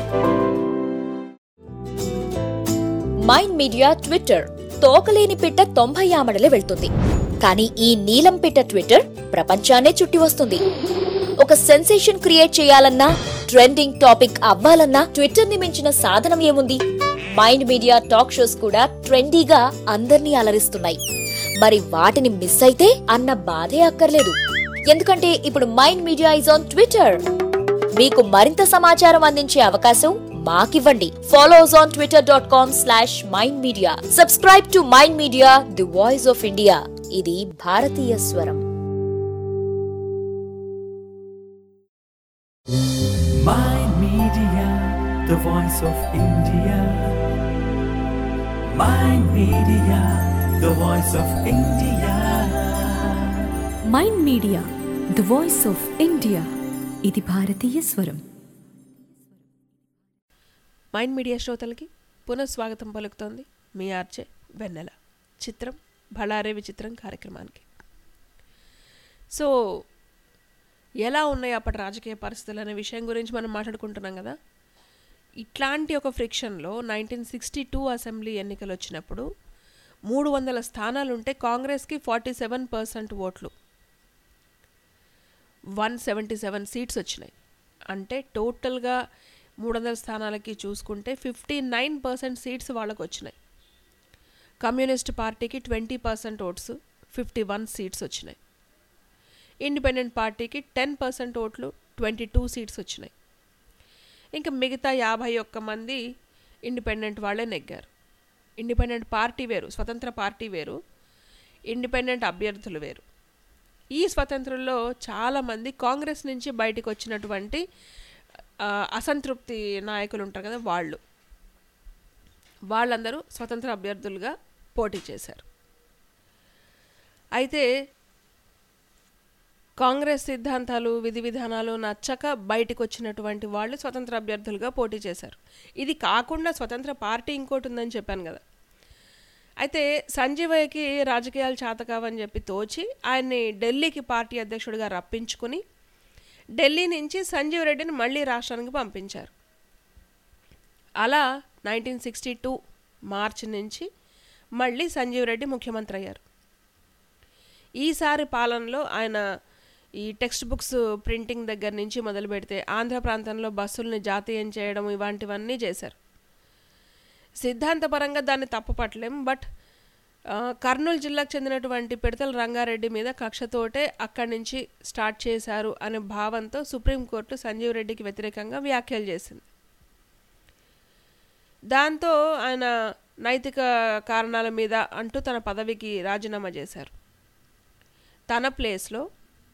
మైండ్ మీడియా ట్విట్టర్ తోకలేని పిట్ట తొంభై ఆమడలే వెళ్తుంది కానీ ఈ నీలం పిట్ట ట్విట్టర్ ప్రపంచాన్నే చుట్టి వస్తుంది ఒక సెన్సేషన్ క్రియేట్ చేయాలన్నా ట్రెండింగ్ టాపిక్ అవ్వాలన్నా ట్విట్టర్ ని మించిన సాధనం ఏముంది మైండ్ మీడియా టాక్ షోస్ కూడా ట్రెండీగా అందర్నీ అలరిస్తున్నాయి మరి వాటిని మిస్ అయితే అన్న బాధే అక్కర్లేదు ఎందుకంటే ఇప్పుడు Mind Media is on Twitter మీకు మరింత సమాచారం అందించే అవకాశం మాకివ్వండి follow us on Twitter dot com slash mind media subscribe to mind media the voice of India ఇది భారతీయ స్వరం Mind Media, the voice of India. Mind Media, the voice of India. Mind media the voice of India ఇది భారతీయ స్వరం మైండ్ మీడియా శ్రోతలకి పునఃస్వాగతం పలుకుతోంది మీ ఆర్చే వెన్నెల చిత్రం బళారే విచిత్రం కార్యక్రమానికి సో ఎలా ఉన్నాయి అప్పటి రాజకీయ పరిస్థితులు అనే విషయం గురించి మనం మాట్లాడుకుంటున్నాం కదా ఇట్లాంటి ఒక ఫ్రిక్షన్లో నైన్టీన్ సిక్స్టీ టూ అసెంబ్లీ ఎన్నికలు వచ్చినప్పుడు మూడు వందల స్థానాలు ఉంటే కాంగ్రెస్కి ఫార్టీ సెవెన్ పర్సెంట్ ఓట్లు వన్ సెవెంటీ సెవెన్ సీట్స్ వచ్చినాయి అంటే టోటల్గా మూడు వందల స్థానాలకి చూసుకుంటే ఫిఫ్టీ నైన్ పర్సెంట్ సీట్స్ వాళ్ళకు వచ్చినాయి కమ్యూనిస్ట్ పార్టీకి twenty percent votes fifty one seats వచ్చినాయి ఇండిపెండెంట్ పార్టీకి టెన్ పర్సెంట్ ఓట్లు ట్వంటీ టూ సీట్స్ వచ్చినాయి ఇంకా మిగతా యాభై ఒక్క మంది ఇండిపెండెంట్ వాళ్ళే నెగ్గారు ఇండిపెండెంట్ పార్టీ వేరు స్వతంత్ర పార్టీ వేరు ఇండిపెండెంట్ అభ్యర్థులు వేరు ఈ స్వతంత్రంలో చాలామంది కాంగ్రెస్ నుంచి బయటకు వచ్చినటువంటి ఆ, అసంతృప్తి నాయకులు ఉంటారు కదా వాళ్ళు వాళ్ళందరూ స్వతంత్ర అభ్యర్థులుగా పోటీ చేశారు అయితే కాంగ్రెస్ సిద్ధాంతాలు విధి విధానాలు నచ్చక బయటకు వచ్చినటువంటి వాళ్ళు స్వతంత్ర అభ్యర్థులుగా పోటీ చేశారు ఇది కాకుండా స్వతంత్ర పార్టీ ఇంకోటి ఉందని చెప్పాను కదా అయితే సంజీవయ్యకి రాజకీయాలు చేతకావని చెప్పి తోచి ఆయన్ని ఢిల్లీకి పార్టీ అధ్యక్షుడిగా రప్పించుకుని ఢిల్లీ నుంచి సంజీవ్ రెడ్డిని మళ్ళీ రాష్ట్రానికి పంపించారు అలా నైన్టీన్ సిక్స్టీ టూ మార్చి నుంచి మళ్ళీ సంజీవ్ రెడ్డి ముఖ్యమంత్రి అయ్యారు ఈసారి పాలనలో ఆయన ఈ టెక్స్ట్ బుక్స్ ప్రింటింగ్ దగ్గర నుంచి మొదలు పెడితే ఆంధ్ర ప్రాంతంలో బస్సుల్ని జాతీయం చేయడం ఇలాంటివన్నీ చేశారు సిద్ధాంతపరంగా దాన్ని తప్పుపట్టలేం బట్ ఆ, కర్నూలు జిల్లాకు చెందినటువంటి పిడతల రంగారెడ్డి మీద కక్షతోటే అక్కడి నుంచి స్టార్ట్ చేశారు అనే భావంతో సుప్రీంకోర్టు సంజీవ్ రెడ్డికి వ్యతిరేకంగా వ్యాఖ్యలు చేసింది దాంతో ఆయన నైతిక కారణాల మీద అంటూ తన పదవికి రాజీనామా చేశారు తన ప్లేస్లో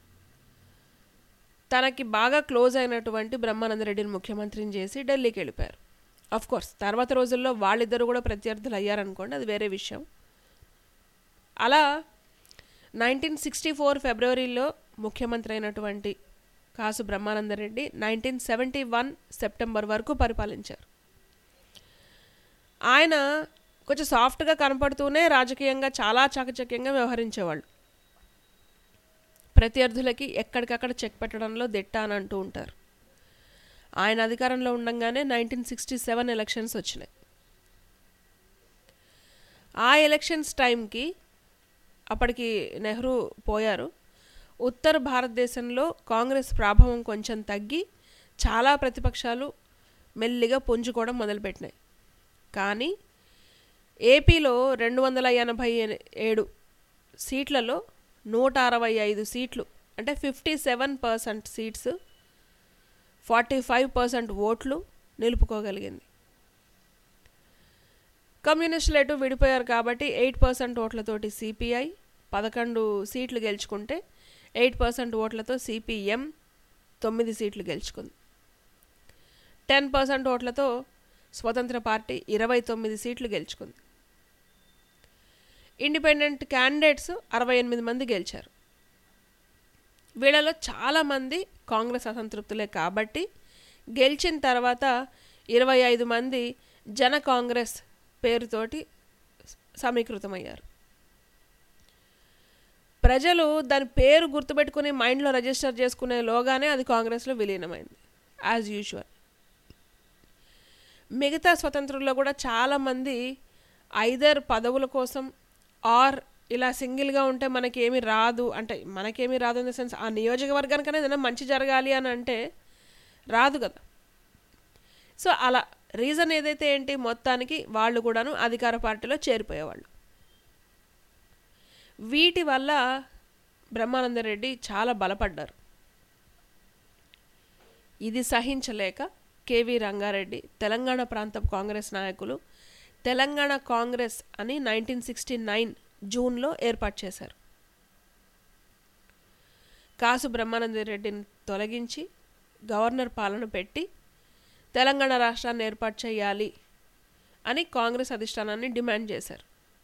తనకి బాగా క్లోజ్ అయినటువంటి బ్రహ్మానందరెడ్డిని ముఖ్యమంత్రిని చేసి ఢిల్లీకి వెళ్ళిపోయారు అఫ్ కోర్స్ తర్వాత రోజుల్లో వాళ్ళిద్దరూ కూడా ప్రత్యర్థులు అయ్యారనుకోండి అది వేరే విషయం అలా నైన్టీన్ సిక్స్టీ ఫోర్ ఫిబ్రవరిలో ముఖ్యమంత్రి అయినటువంటి Kasu Brahmananda Reddy nineteen seventy one September వరకు పరిపాలించారు ఆయన కొంచెం సాఫ్ట్గా కనపడుతూనే రాజకీయంగా చాలా చాకచక్యంగా వ్యవహరించేవాళ్ళు ప్రత్యర్థులకి ఎక్కడికక్కడ చెక్ పెట్టడంలో దిట్ట అని అంటూ ఉంటారు ఆయన అధికారంలో ఉండంగానే నైన్టీన్ సిక్స్టీ సెవెన్ ఎలక్షన్స్ వచ్చినాయి ఆ ఎలక్షన్స్ టైంకి అప్పటికి నెహ్రూ పోయారు ఉత్తర భారతదేశంలో కాంగ్రెస్ ప్రభావం కొంచెం తగ్గి చాలా ప్రతిపక్షాలు మెల్లిగా పుంజుకోవడం మొదలుపెట్టినాయి కానీ ఏపీలో రెండు వందల ఎనభై ఎన్- ఏడు సీట్లలో నూట అరవై ఐదు సీట్లు అంటే fifty seven percent seats forty five percent ఓట్లు నిలుపుకోగలిగింది కమ్యూనిస్టులు ఎటు విడిపోయారు కాబట్టి ఎయిట్ పర్సెంట్ ఓట్లతోటి సిపిఐ పదకొండు సీట్లు గెలుచుకుంటే ఎయిట్ పర్సెంట్ ఓట్లతో సిపిఎం తొమ్మిది సీట్లు గెలుచుకుంది టెన్ పర్సెంట్ ఓట్లతో స్వతంత్ర పార్టీ ఇరవై తొమ్మిది సీట్లు గెలుచుకుంది ఇండిపెండెంట్ క్యాండిడేట్స్ అరవై ఎనిమిది మంది గెలిచారు వీళ్ళలో చాలామంది కాంగ్రెస్ అసంతృప్తులే కాబట్టి గెలిచిన తర్వాత ఇరవై ఐదు మంది జన కాంగ్రెస్ పేరుతోటి సమీకృతమయ్యారు ప్రజలు దాని పేరు గుర్తుపెట్టుకుని మైండ్లో రిజిస్టర్ చేసుకునే లోగానే అది కాంగ్రెస్లో విలీనమైంది యాజ్ యూజువల్ మిగతా స్వతంత్రుల్లో కూడా చాలామంది ఐదర్ పదవుల కోసం ఆర్ ఇలా సింగిల్గా ఉంటే మనకేమీ రాదు అంటే మనకేమీ రాదు ఇన్ ద సెన్స్ ఆ నియోజకవర్గానికనే ఏదైనా మంచి జరగాలి అని అంటే రాదు కదా సో అలా రీజన్ ఏదైతే ఏంటి మొత్తానికి వాళ్ళు కూడాను అధికార పార్టీలో చేరిపోయేవాళ్ళు వీటి వల్ల బ్రహ్మానందరెడ్డి చాలా బలపడ్డారు ఇది సహించలేక కేవి రంగారెడ్డి తెలంగాణ ప్రాంత కాంగ్రెస్ నాయకులు తెలంగాణ కాంగ్రెస్ అని నైన్టీన్ సిక్స్టీ నైన్ జూన్లో ఏర్పాటు చేశారు కాసు బ్రహ్మానందరెడ్డిని తొలగించి గవర్నర్ పాలన పెట్టి తెలంగాణ రాష్ట్రాన్ని ఏర్పాటు చేయాలి అని కాంగ్రెస్ అధిష్టానాన్ని డిమాండ్ చేశారు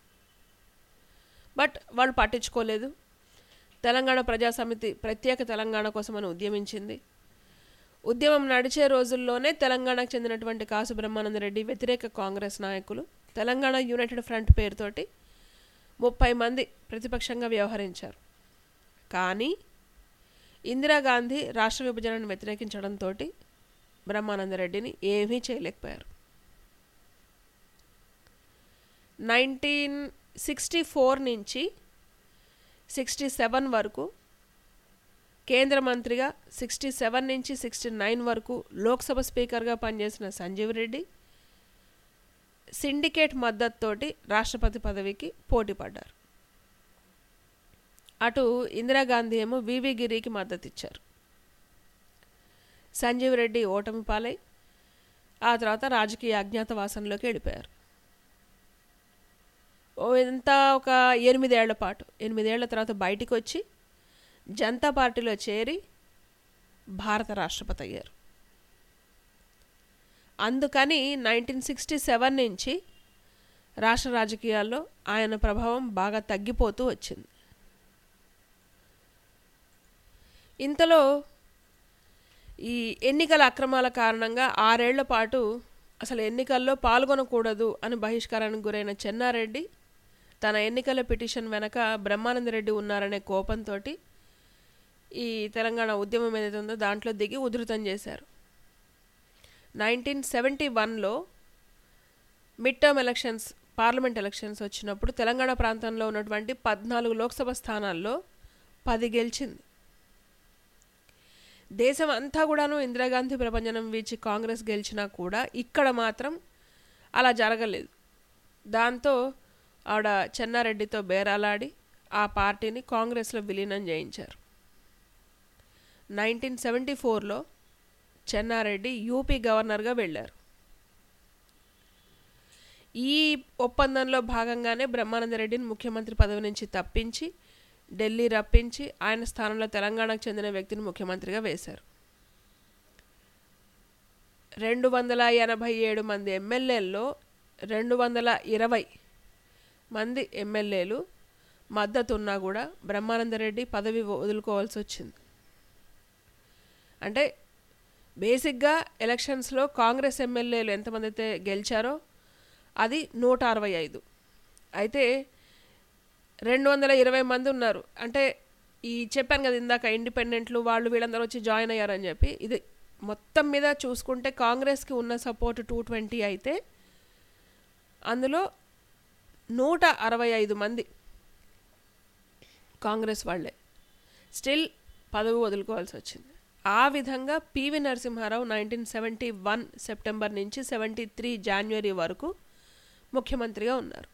బట్ వాళ్ళు పట్టించుకోలేదు తెలంగాణ ప్రజా సమితి ప్రత్యేక తెలంగాణ కోసమని ఉద్యమించింది ఉద్యమం నడిచే రోజుల్లోనే తెలంగాణకు చెందినటువంటి కాసు బ్రహ్మానందరెడ్డి వ్యతిరేక కాంగ్రెస్ నాయకులు తెలంగాణ యునైటెడ్ ఫ్రంట్ పేరుతోటి ముప్పై మంది ప్రతిపక్షంగా వ్యవహరించారు కానీ ఇందిరాగాంధీ రాష్ట్ర విభజనను వ్యతిరేకించడంతో బ్రహ్మానందరెడ్డిని ఏమీ చేయలేకపోయారు నైన్టీన్ సిక్స్టీ ఫోర్ నుంచి సిక్స్టీ సెవెన్ వరకు కేంద్ర మంత్రిగా సిక్స్టీ సెవెన్ నుంచి సిక్స్టీ నైన్ వరకు లోక్సభ స్పీకర్గా పనిచేసిన సంజీవ్ రెడ్డి సిండికేట్ మద్దతుతోటి రాష్ట్రపతి పదవికి పోటీ పడ్డారు అటు ఇందిరాగాంధీ ఏమో వివి గిరికి మద్దతు ఇచ్చారు సంజీవ్ రెడ్డి ఓటమి పాలై ఆ తర్వాత రాజకీయ అజ్ఞాతవాసంలోకి వెళ్ళిపోయారు ఓ ఎంత ఒక ఎనిమిదేళ్ల పాటు ఎనిమిదేళ్ల తర్వాత బయటికి వచ్చి జనతా పార్టీలో చేరి భారత రాష్ట్రపతి అయ్యారు అందుకని నైన్టీన్ సిక్స్టీ సెవెన్ నుంచి రాష్ట్ర రాజకీయాల్లో ఆయన ప్రభావం బాగా తగ్గిపోతూ వచ్చింది ఇంతలో ఈ ఎన్నికల అక్రమాల కారణంగా ఆరేళ్ల పాటు అసలు ఎన్నికల్లో పాల్గొనకూడదు అని బహిష్కారానికి గురైన చెన్నారెడ్డి తన ఎన్నికల పిటిషన్ వెనక బ్రహ్మానందరెడ్డి ఉన్నారనే కోపంతో ఈ తెలంగాణ ఉద్యమం ఏదైతే ఉందో దాంట్లో దిగి ఉధృతం చేశారు నైన్టీన్ సెవెంటీ వన్లో mid term elections parliament elections వచ్చినప్పుడు తెలంగాణ ప్రాంతంలో ఉన్నటువంటి పద్నాలుగు లోక్సభ స్థానాల్లో పది గెలిచింది దేశం అంతా కూడాను ఇందిరాగాంధీ ప్రపంచనం వీచి కాంగ్రెస్ గెలిచినా కూడా ఇక్కడ మాత్రం అలా జరగలేదు దాంతో ఆవిడ చెన్నారెడ్డితో బేరాలాడి ఆ పార్టీని కాంగ్రెస్లో విలీనం చేయించారు నైన్టీన్ సెవెంటీ ఫోర్లో చెన్నారెడ్డి యూపీ గవర్నర్గా వెళ్ళారు ఈ ఒప్పందంలో భాగంగానే బ్రహ్మానందరెడ్డిని ముఖ్యమంత్రి పదవి నుంచి తప్పించి ఢిల్లీ రప్పించి ఆయన స్థానంలో తెలంగాణకు చెందిన వ్యక్తిని ముఖ్యమంత్రిగా వేశారు రెండు వందల ఎనభై ఏడు మంది ఎమ్మెల్యేల్లో రెండు వందల ఇరవై మంది ఎమ్మెల్యేలు మద్దతు ఉన్నా కూడా బ్రహ్మానందరెడ్డి పదవి వదులుకోవాల్సి వచ్చింది అంటే బేసిక్గా ఎలక్షన్స్లో కాంగ్రెస్ ఎమ్మెల్యేలు ఎంతమంది అయితే గెలిచారో అది నూట అరవై ఐదు అయితే రెండు వందల ఇరవై మంది ఉన్నారు అంటే ఈ చెప్పాను కదా ఇందాక ఇండిపెండెంట్లు వాళ్ళు వీళ్ళందరూ వచ్చి జాయిన్ అయ్యారని చెప్పి ఇది మొత్తం మీద చూసుకుంటే కాంగ్రెస్కి ఉన్న సపోర్ట్ టూ ట్వంటీ అయితే అందులో నూట అరవై ఐదు మంది కాంగ్రెస్ వాళ్ళే స్టిల్ పదవి వదులుకోవాల్సి వచ్చింది ఆ విధంగా PV Narasimha Rao nineteen seventy one September నుంచి సెవెంటీ త్రీ జనవరి వరకు ముఖ్యమంత్రిగా ఉన్నారు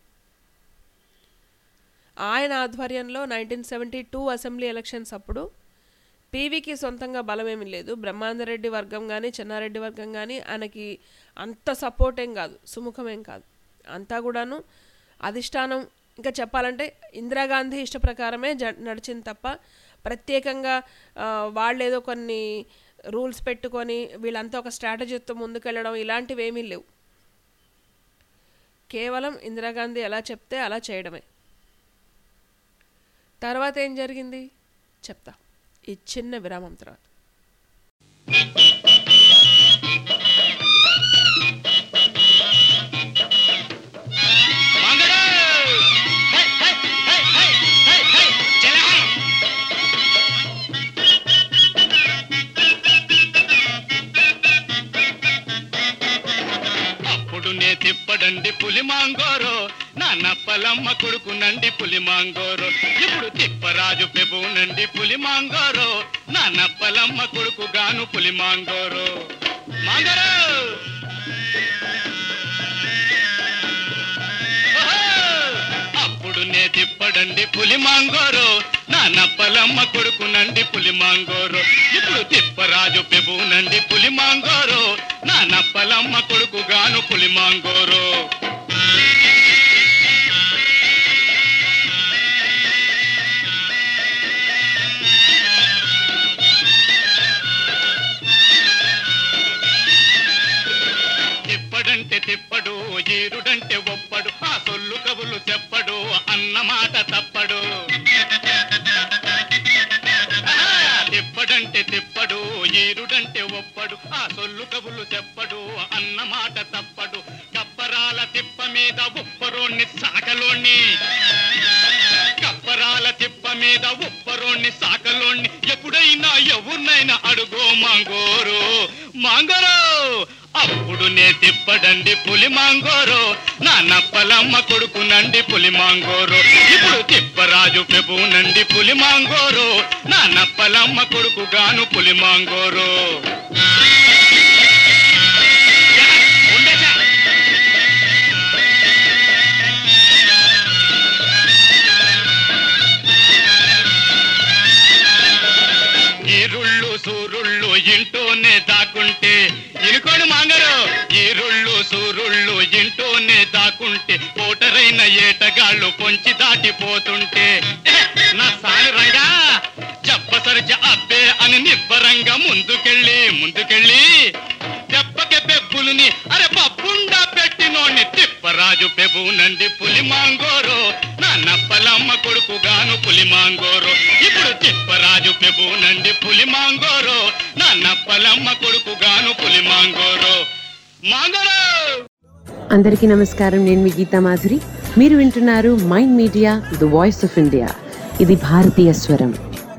ఆయన ఆధ్వర్యంలో nineteen seventy two assembly elections అప్పుడు పీవీకి సొంతంగా బలమేమీ లేదు బ్రహ్మాందరెడ్డి వర్గం కానీ చెన్నారెడ్డి వర్గం కానీ ఆయనకి అంత సపోర్ట్ ఏం కాదు సుముఖమేం కాదు అంతా కూడాను అధిష్టానం ఇంకా చెప్పాలంటే ఇందిరాగాంధీ ఇష్ట ప్రకారమే జ నడిచింది తప్ప ప్రత్యేకంగా ఆ, వాళ్ళేదో కొన్ని రూల్స్ పెట్టుకొని వీళ్ళంతా ఒక స్ట్రాటజీతో ముందుకెళ్ళడం ఇలాంటివి ఏమీ లేవు కేవలం ఇందిరాగాంధీ ఎలా చెప్తే అలా చేయడమే తర్వాత ఏం జరిగింది చెప్తా ఈ చిన్న విరామం తర్వాత అప్పుడు నే తిప్పడండి పులి మాంగోరో నా నప్పలమ్మ కొడుకునండి పులి మాంగోరో ఇప్పుడు తిప్పరాజు పెబునండి పులి మాంగోరో నా నప్పలమ్మ కొడుకు గాను పులి మాంగోరో మాంగోరో ఓహో! అప్పుడు నే తిప్పడండి పులి మాంగోరో నా నప్పలమ్మ కొడుకునండి పులి మాంగోరో ఇప్పుడు తిప్పరాజు పెబునండి పులి మాంగోరో నా నప్పలమ్మ కొడుకు గాను పులి మాంగోరో తిప్పడంటే తిప్పడు ఈరుడంటే ఒప్పడు ఆ సొల్లు కబులు చెప్పడు అన్న మాట తప్పడు ఆహా! తిప్పడంటే తిప్పడు ఈరుడంటే ఒప్పడు ఆ సొల్లు కబులు చెప్పడు అన్న మాట తప్పడు కప్పరాల తిప్ప మీద ఉప్పరోణ్ణి సాకలోణ్ణి కప్పరాల తిప్ప మీద ఉప్పరోణ్ణి సాకలోణ్ణి ఎప్పుడైనా ఎవరినైనా అడుగో మాంగోరు మాంగోరు అప్పుడు నే తిప్పడండి పులి మాంగోరు నా నప్పలమ్మ కొడుకునండి పులి మాంగోరు ఇప్పుడు తిప్పరాజు పెబునండి పులి మాంగోరు నా నప్పలమ్మ కొడుకు గాను పులి మాంగోరు ఈరుళ్ళు సూరుళ్ళు ఇంటూనే దాకుంటే ఇనుకోడు మాంగరు ఈరుళ్ళు సూరుళ్ళు ఇంటూనే దాకుంటే ఓటరైన ఏటగాళ్ళు పొంచి దాటిపోతుంటే "ఎహె, నా సాని రంగా చెప్పసరిచ అబ్బే అని నిబ్బరంగా ముందుకెళ్ళి ముందుకెళ్ళి దెబ్బకి పెబ్బులుని అరే పప్పుండా పెట్టినోని తిప్పరాజు పెబునండి పులి మాంగోరు నా నప్పలమ్మ కొడుకు గాను పులి మాంగోరు ఇప్పుడు తిప్పరాజు పెబునండి పులి మాంగోరు నా నప్పలమ్మ కొడుకు గాను పులి మాంగోరు మాంగోరు అందరికీ నమస్కారం నేను మీ గీతా మాధురి మీరు వింటున్నారు mind media the voice of India ఇది భారతీయ స్వరం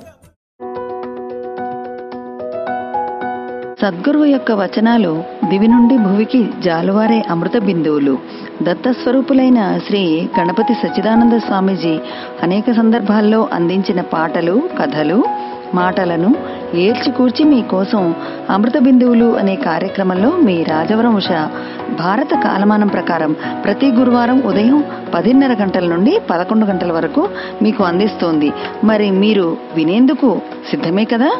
సద్గురువు యొక్క వచనాలు దివి నుండి భువికి జాలువారే అమృత బిందువులు దత్తస్వరూపులైన శ్రీ గణపతి సచ్చిదానంద స్వామీజీ అనేక సందర్భాల్లో అందించిన పాటలు కథలు మాటలను ఏల్చికూర్చి మీకోసం అమృత బిందువులు అనే కార్యక్రమంలో మీ రాజవరం ఉష భారత కాలమానం ప్రకారం ప్రతి గురువారం ఉదయం పదిన్నర గంటల నుండి పదకొండు గంటల వరకు మీకు అందిస్తోంది మరి మీరు వినేందుకు సిద్ధమే కదా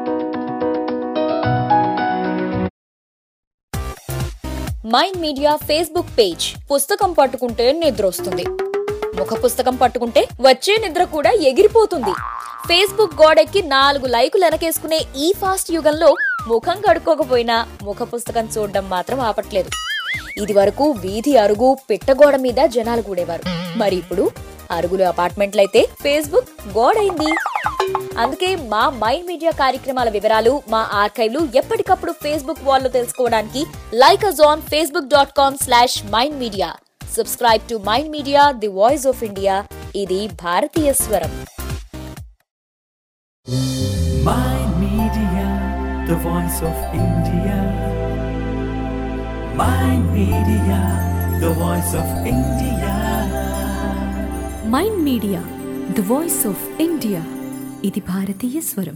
మైండ్ మీడియా ఫేస్బుక్ పేజ్ పుస్తకం పట్టుకుంటే నిద్ర వస్తుంది ముఖ పుస్తకం పట్టుకుంటే వచ్చే నిద్ర కూడా ఎగిరిపోతుంది ఫేస్బుక్ గోడెక్కి నాలుగు లైకులు వెనకేసుకునే ఈ ఫాస్ట్ యుగంలో ముఖం కడుక్కోకపోయినా ముఖ పుస్తకం చూడడం మాత్రం ఆపట్లేదు ఇది వరకు వీధి అరుగు పిట్టగోడ మీద జనాలు కూడేవారు మరి ఇప్పుడు అరుగులు అపార్ట్మెంట్లయితే ఫేస్బుక్ గోడైంది అందుకే మా మైండ్ మీడియా కార్యక్రమాల వివరాలు మా ఆర్కైవ్లు ఎప్పటికప్పుడు ఫేస్బుక్ వాల్లో తెలుసుకోవడానికి like us on Facebook dot com slash mind media subscribe to mind media the voice of India ఇది భారతీయ స్వరం Mind Media, the voice of India. Mind Media, the voice of India. Mind media the voice of India ఇది భారతీయ స్వరం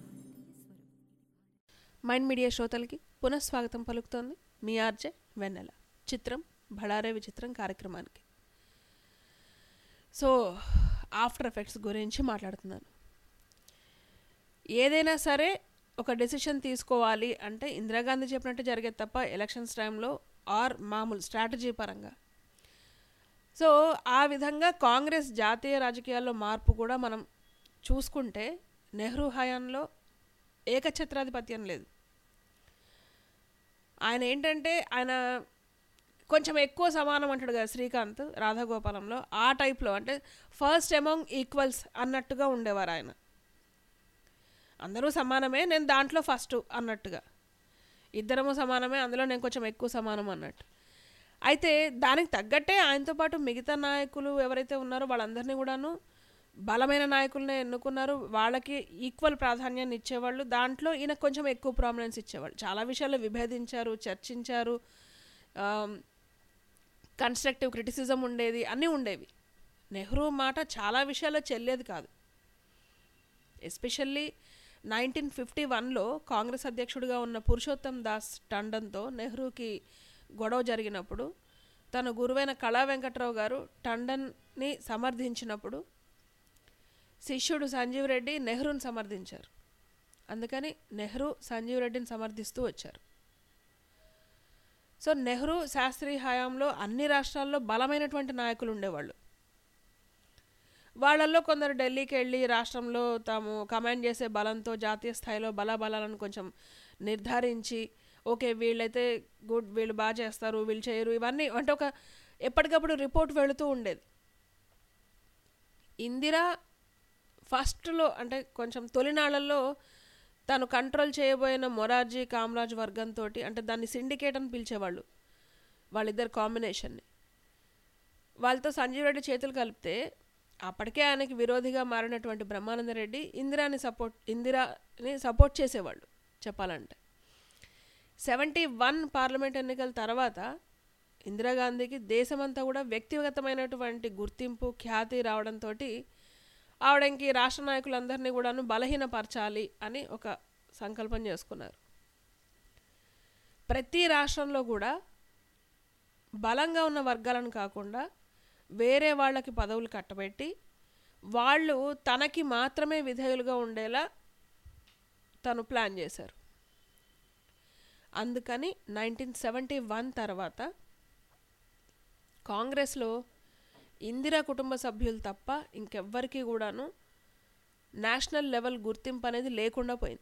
మైండ్ మీడియా శ్రోతలకి పునఃస్వాగతం పలుకుతోంది మీ ఆర్జే వెన్నెల చిత్రం భడారే విచిత్రం కార్యక్రమానికి సో ఆఫ్టర్ ఎఫెక్ట్స్ గురించి మాట్లాడుతున్నాను ఏదైనా సరే ఒక డెసిషన్ తీసుకోవాలి అంటే ఇందిరాగాంధీ చెప్పినట్టు జరిగేది తప్ప ఎలక్షన్స్ టైంలో ఆర్ మామూలు స్ట్రాటజీ పరంగా సో ఆ విధంగా కాంగ్రెస్ జాతీయ రాజకీయాల్లో మార్పు కూడా మనం చూసుకుంటే నెహ్రూ హయాంలో ఏకఛత్రాధిపత్యం లేదు ఆయన ఏంటంటే ఆయన కొంచెం ఎక్కువ సమానం అంటాడు కదా శ్రీకాంత్ రాధాగోపాలంలో ఆ టైప్లో అంటే ఫస్ట్ అమాంగ్ ఈక్వల్స్ అన్నట్టుగా ఉండేవారు ఆయన అందరూ సమానమే నేను దాంట్లో ఫస్ట్ అన్నట్టుగా ఇద్దరము సమానమే అందులో నేను కొంచెం ఎక్కువ సమానం అన్నట్టు అయితే దానికి తగ్గట్టే ఆయనతో పాటు మిగతా నాయకులు ఎవరైతే ఉన్నారో వాళ్ళందరినీ కూడాను బలమైన నాయకులనే ఎన్నుకున్నారు వాళ్ళకి ఈక్వల్ ప్రాధాన్యాన్ని ఇచ్చేవాళ్ళు దాంట్లో ఈయన కొంచెం ఎక్కువ ప్రామినెన్స్ ఇచ్చేవాళ్ళు చాలా విషయాల్లో విభేదించారు చర్చించారు కన్స్ట్రక్టివ్ క్రిటిసిజం ఉండేది అన్నీ ఉండేవి నెహ్రూ మాట చాలా విషయాల్లో చెల్లేది కాదు ఎస్పెషల్లీ నైన్టీన్ ఫిఫ్టీ వన్లో కాంగ్రెస్ అధ్యక్షుడిగా ఉన్న పురుషోత్తం దాస్ టండన్తో నెహ్రూకి గొడవ జరిగినప్పుడు తన గురువైన కళా వెంకట్రావు గారు టండన్ని సమర్థించినప్పుడు శిష్యుడు సంజీవ్ రెడ్డి నెహ్రూని సమర్థించారు అందుకని నెహ్రూ సంజీవ్ రెడ్డిని సమర్థిస్తూ వచ్చారు సో నెహ్రూ శాస్త్రి హయాంలో అన్ని రాష్ట్రాల్లో బలమైనటువంటి నాయకులు ఉండేవాళ్ళు వాళ్ళల్లో కొందరు ఢిల్లీకి వెళ్ళి రాష్ట్రంలో తాము కమాండ్ చేసే బలంతో జాతీయ స్థాయిలో బలాబలాలను కొంచెం నిర్ధారించి ఓకే వీళ్ళైతే గుడ్ వీళ్ళు బాగా చేస్తారు వీళ్ళు చేయరు ఇవన్నీ అంటే ఒక ఎప్పటికప్పుడు రిపోర్ట్ వెళుతూ ఉండేది ఇందిరా ఫస్ట్లో అంటే కొంచెం తొలినాళ్లలో తను కంట్రోల్ చేయబోయిన మొరార్జీ కామరాజ్ వర్గంతో అంటే దాన్ని సిండికేట్ అని పిలిచేవాళ్ళు వాళ్ళిద్దరు కాంబినేషన్ని వాళ్ళతో సంజీవ్ రెడ్డి చేతులు కలిపితే అప్పటికే ఆయనకి విరోధిగా మారినటువంటి బ్రహ్మానంద రెడ్డి ఇందిరాని సపోర్ట్ ఇందిరాని సపోర్ట్ చేసేవాళ్ళు చెప్పాలంటే సెవెంటీ వన్ పార్లమెంట్ ఎన్నికల తర్వాత ఇందిరాగాంధీకి దేశమంతా కూడా వ్యక్తిగతమైనటువంటి గుర్తింపు ఖ్యాతి రావడంతో ఆవిడకి రాష్ట్ర నాయకులందరినీ కూడాను బలహీనపరచాలి అని ఒక సంకల్పం చేసుకున్నారు ప్రతి రాష్ట్రంలో కూడా బలంగా ఉన్న వర్గాలను కాకుండా వేరే వాళ్ళకి పదవులు కట్టబెట్టి వాళ్ళు తనకి మాత్రమే విధేయులుగా ఉండేలా తను ప్లాన్ చేశారు అందుకని నైన్టీన్ సెవెంటీ వన్ తర్వాత కాంగ్రెస్లో ఇందిరా కుటుంబ సభ్యులు తప్ప ఇంకెవ్వరికీ కూడాను నేషనల్ లెవెల్ గుర్తింపు అనేది లేకుండా పోయింది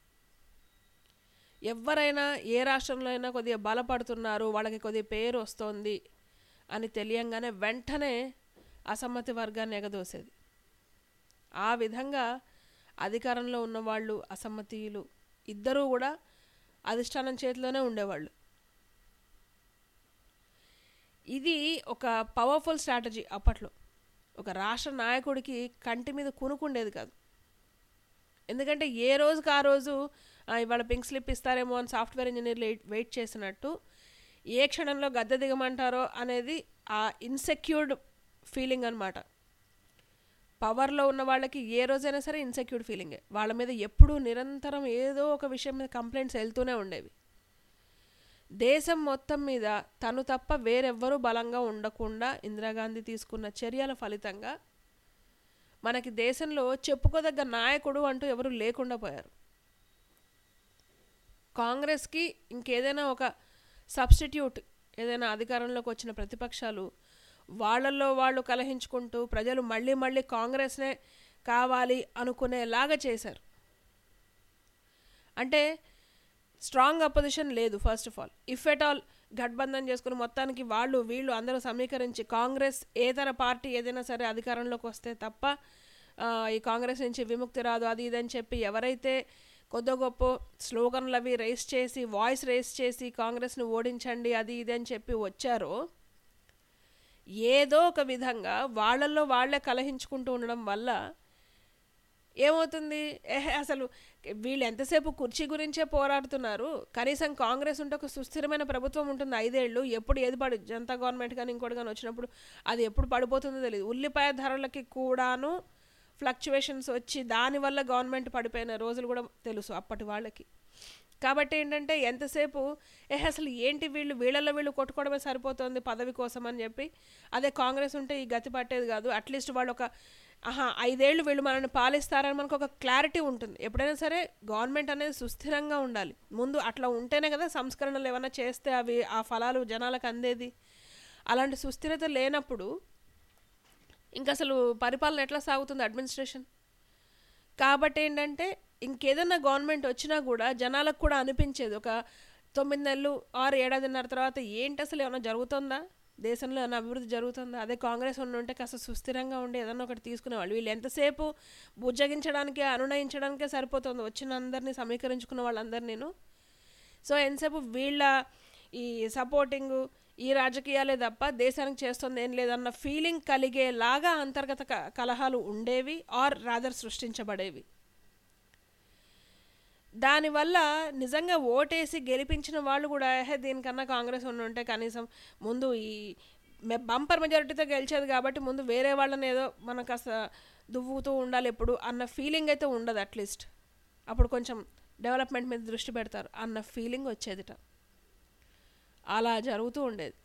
ఎవరైనా ఏ రాష్ట్రంలో అయినా కొద్దిగా బలపడుతున్నారు వాళ్ళకి కొద్దిగా పేరు వస్తోంది అని తెలియంగానే వెంటనే అసమ్మతి వర్గాన్ని ఎగదోసేది ఆ విధంగా అధికారంలో ఉన్నవాళ్ళు అసమ్మతీయులు ఇద్దరూ కూడా అధిష్టానం చేతిలోనే ఉండేవాళ్ళు ఇది ఒక పవర్ఫుల్ స్ట్రాటజీ అప్పట్లో ఒక రాష్ట్ర నాయకుడికి కంటి మీద కునుకుండేది కాదు ఎందుకంటే ఏ రోజుకి ఆ రోజు ఇవాళ పింక్ స్లిప్ ఇస్తారేమో అని సాఫ్ట్వేర్ ఇంజనీర్లు వెయిట్ చేసినట్టు ఏ క్షణంలో గద్దె దిగమంటారో అనేది ఆ ఇన్సెక్యూర్డ్ ఫీలింగ్ అనమాట పవర్లో ఉన్న వాళ్ళకి ఏ రోజైనా సరే ఇన్సెక్యూర్డ్ ఫీలింగే వాళ్ళ మీద ఎప్పుడూ నిరంతరం ఏదో ఒక విషయం మీద కంప్లైంట్స్ వెళ్తూనే ఉండేవి దేశం మొత్తం మీద తను తప్ప వేరెవ్వరూ బలంగా ఉండకుండా ఇందిరాగాంధీ తీసుకున్న చర్యల ఫలితంగా మనకి దేశంలో చెప్పుకోదగ్గ నాయకుడు అంటూ ఎవరు లేకుండా పోయారు కాంగ్రెస్కి ఇంకేదైనా ఒక సబ్స్టిట్యూట్ ఏదైనా అధికారంలోకి వచ్చిన ప్రతిపక్షాలు వాళ్ళల్లో వాళ్ళు కలహించుకుంటూ ప్రజలు మళ్ళీ మళ్ళీ కాంగ్రెస్నే కావాలి అనుకునేలాగా చేశారు అంటే స్ట్రాంగ్ అపోజిషన్ లేదు first of all if at all గఠబంధన్ చేసుకుని మొత్తానికి వాళ్ళు వీళ్ళు అందరూ సమీకరించి కాంగ్రెస్ ఏదైనా పార్టీ ఏదైనా సరే అధికారంలోకి వస్తే తప్ప ఈ కాంగ్రెస్ నుంచి విముక్తి రాదు అది ఇదని చెప్పి ఎవరైతే కొద్ది గొప్ప స్లోగన్లు అవి రేస్ చేసి వాయిస్ రేస్ చేసి కాంగ్రెస్ను ఓడించండి అది ఇది అని చెప్పి వచ్చారో ఏదో ఒక విధంగా వాళ్ళల్లో వాళ్ళే కలహించుకుంటూ ఉండడం వల్ల ఏమవుతుంది ఏహే అసలు వీళ్ళు ఎంతసేపు కుర్చీ గురించే పోరాడుతున్నారు కనీసం కాంగ్రెస్ ఉంటే ఒక సుస్థిరమైన ప్రభుత్వం ఉంటుంది ఐదేళ్ళు ఎప్పుడు ఏది పడి జనతా గవర్నమెంట్ కానీ ఇంకోటి కానీ వచ్చినప్పుడు అది ఎప్పుడు పడిపోతుందో తెలియదు ఉల్లిపాయ ధరలకి కూడాను ఫ్లక్చువేషన్స్ వచ్చి దానివల్ల గవర్నమెంట్ పడిపోయిన రోజులు కూడా తెలుసు అప్పటి వాళ్ళకి కాబట్టి ఏంటంటే ఎంతసేపు ఏ అసలు ఏంటి వీళ్ళు వీళ్ళల్లో వీళ్ళు కొట్టుకోవడమే సరిపోతుంది పదవి కోసం అని చెప్పి అదే కాంగ్రెస్ ఉంటే ఈ గతి పట్టేది కాదు అట్లీస్ట్ వాళ్ళు ఒక ఆహా ఐదేళ్ళు వీళ్ళు మనల్ని పాలిస్తారని మనకు ఒక క్లారిటీ ఉంటుంది ఎప్పుడైనా సరే గవర్నమెంట్ అనేది సుస్థిరంగా ఉండాలి ముందు అట్లా ఉంటేనే కదా సంస్కరణలు ఏమైనా చేస్తే అవి ఆ ఫలాలు జనాలకు అందేది అలాంటి సుస్థిరత లేనప్పుడు ఇంకా అసలు పరిపాలన ఎట్లా సాగుతుంది అడ్మినిస్ట్రేషన్ కాబట్టి ఏంటంటే ఇంకేదన్నా గవర్నమెంట్ వచ్చినా కూడా జనాలకు కూడా అనిపించేది ఒక తొమ్మిది నెలలు ఆరు ఏడాదిన్నర తర్వాత ఏంటి అసలు ఏమైనా జరుగుతుందా దేశంలో ఏమైనా అభివృద్ధి జరుగుతుందా అదే కాంగ్రెస్ ఉండి ఉంటే కాస్త సుస్థిరంగా ఉండి ఏదన్నా ఒకటి తీసుకునేవాళ్ళు వీళ్ళు ఎంతసేపు బుజ్జగించడానికి అనునయించడానికే సరిపోతుంది వచ్చిన అందరినీ సమీకరించుకున్న వాళ్ళందరినీ నేను సో ఎంతసేపు వీళ్ళ ఈ సపోర్టింగ్ ఈ రాజకీయాలే తప్ప దేశానికి చేస్తుంది ఏం లేదన్న ఫీలింగ్ కలిగేలాగా అంతర్గత క- కలహాలు ఉండేవి ఆర్ రాదర్ సృష్టించబడేవి దానివల్ల నిజంగా ఓటేసి గెలిపించిన వాళ్ళు కూడా "ఏహే, దీనికన్నా కాంగ్రెస్ ఉండి ఉంటే కనీసం ముందు ఈ మె- బంపర్ మెజారిటీతో గెలిచేది కాబట్టి ముందు వేరే వాళ్ళని ఏదో మనం కాస్త దువ్వుతూ ఉండాలి ఎప్పుడు అన్న ఫీలింగ్ అయితే ఉండదు అట్లీస్ట్ అప్పుడు కొంచెం డెవలప్మెంట్ మీద దృష్టి పెడతారు అన్న ఫీలింగ్ వచ్చేదిట అలా జరుగుతూ ఉండేది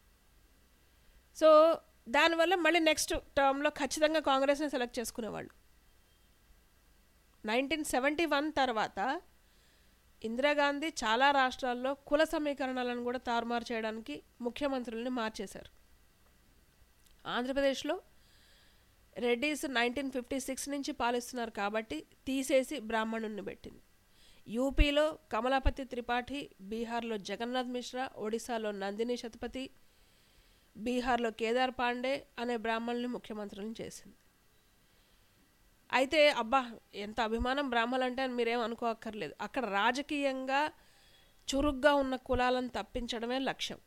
సో దానివల్ల మళ్ళీ నెక్స్ట్ టర్మ్లో ఖచ్చితంగా కాంగ్రెస్ని సెలెక్ట్ చేసుకునేవాళ్ళు నైన్టీన్ సెవెంటీ వన్ తర్వాత ఇందిరాగాంధీ చాలా రాష్ట్రాల్లో కుల సమీకరణాలను కూడా తారుమారు చేయడానికి ముఖ్యమంత్రుల్ని మార్చేశారు ఆంధ్రప్రదేశ్లో రెడ్డిస్ నైన్టీన్ ఫిఫ్టీ సిక్స్ నుంచి పాలిస్తున్నారు కాబట్టి తీసేసి బ్రాహ్మణుణ్ణి పెట్టింది యూపీలో కమలాపతి త్రిపాఠి బీహార్లో జగన్నాథ్ మిశ్రా ఒడిశాలో నందిని శతపథి బీహార్లో కేదార్ పాండే అనే బ్రాహ్మణుల్ని ముఖ్యమంత్రులను చేసింది అయితే అబ్బా ఎంత అభిమానం బ్రాహ్మణులంటే అని మీరేం అనుకోక్కర్లేదు అక్కడ రాజకీయంగా చురుగ్గా ఉన్న కులాలను తప్పించడమే లక్ష్యం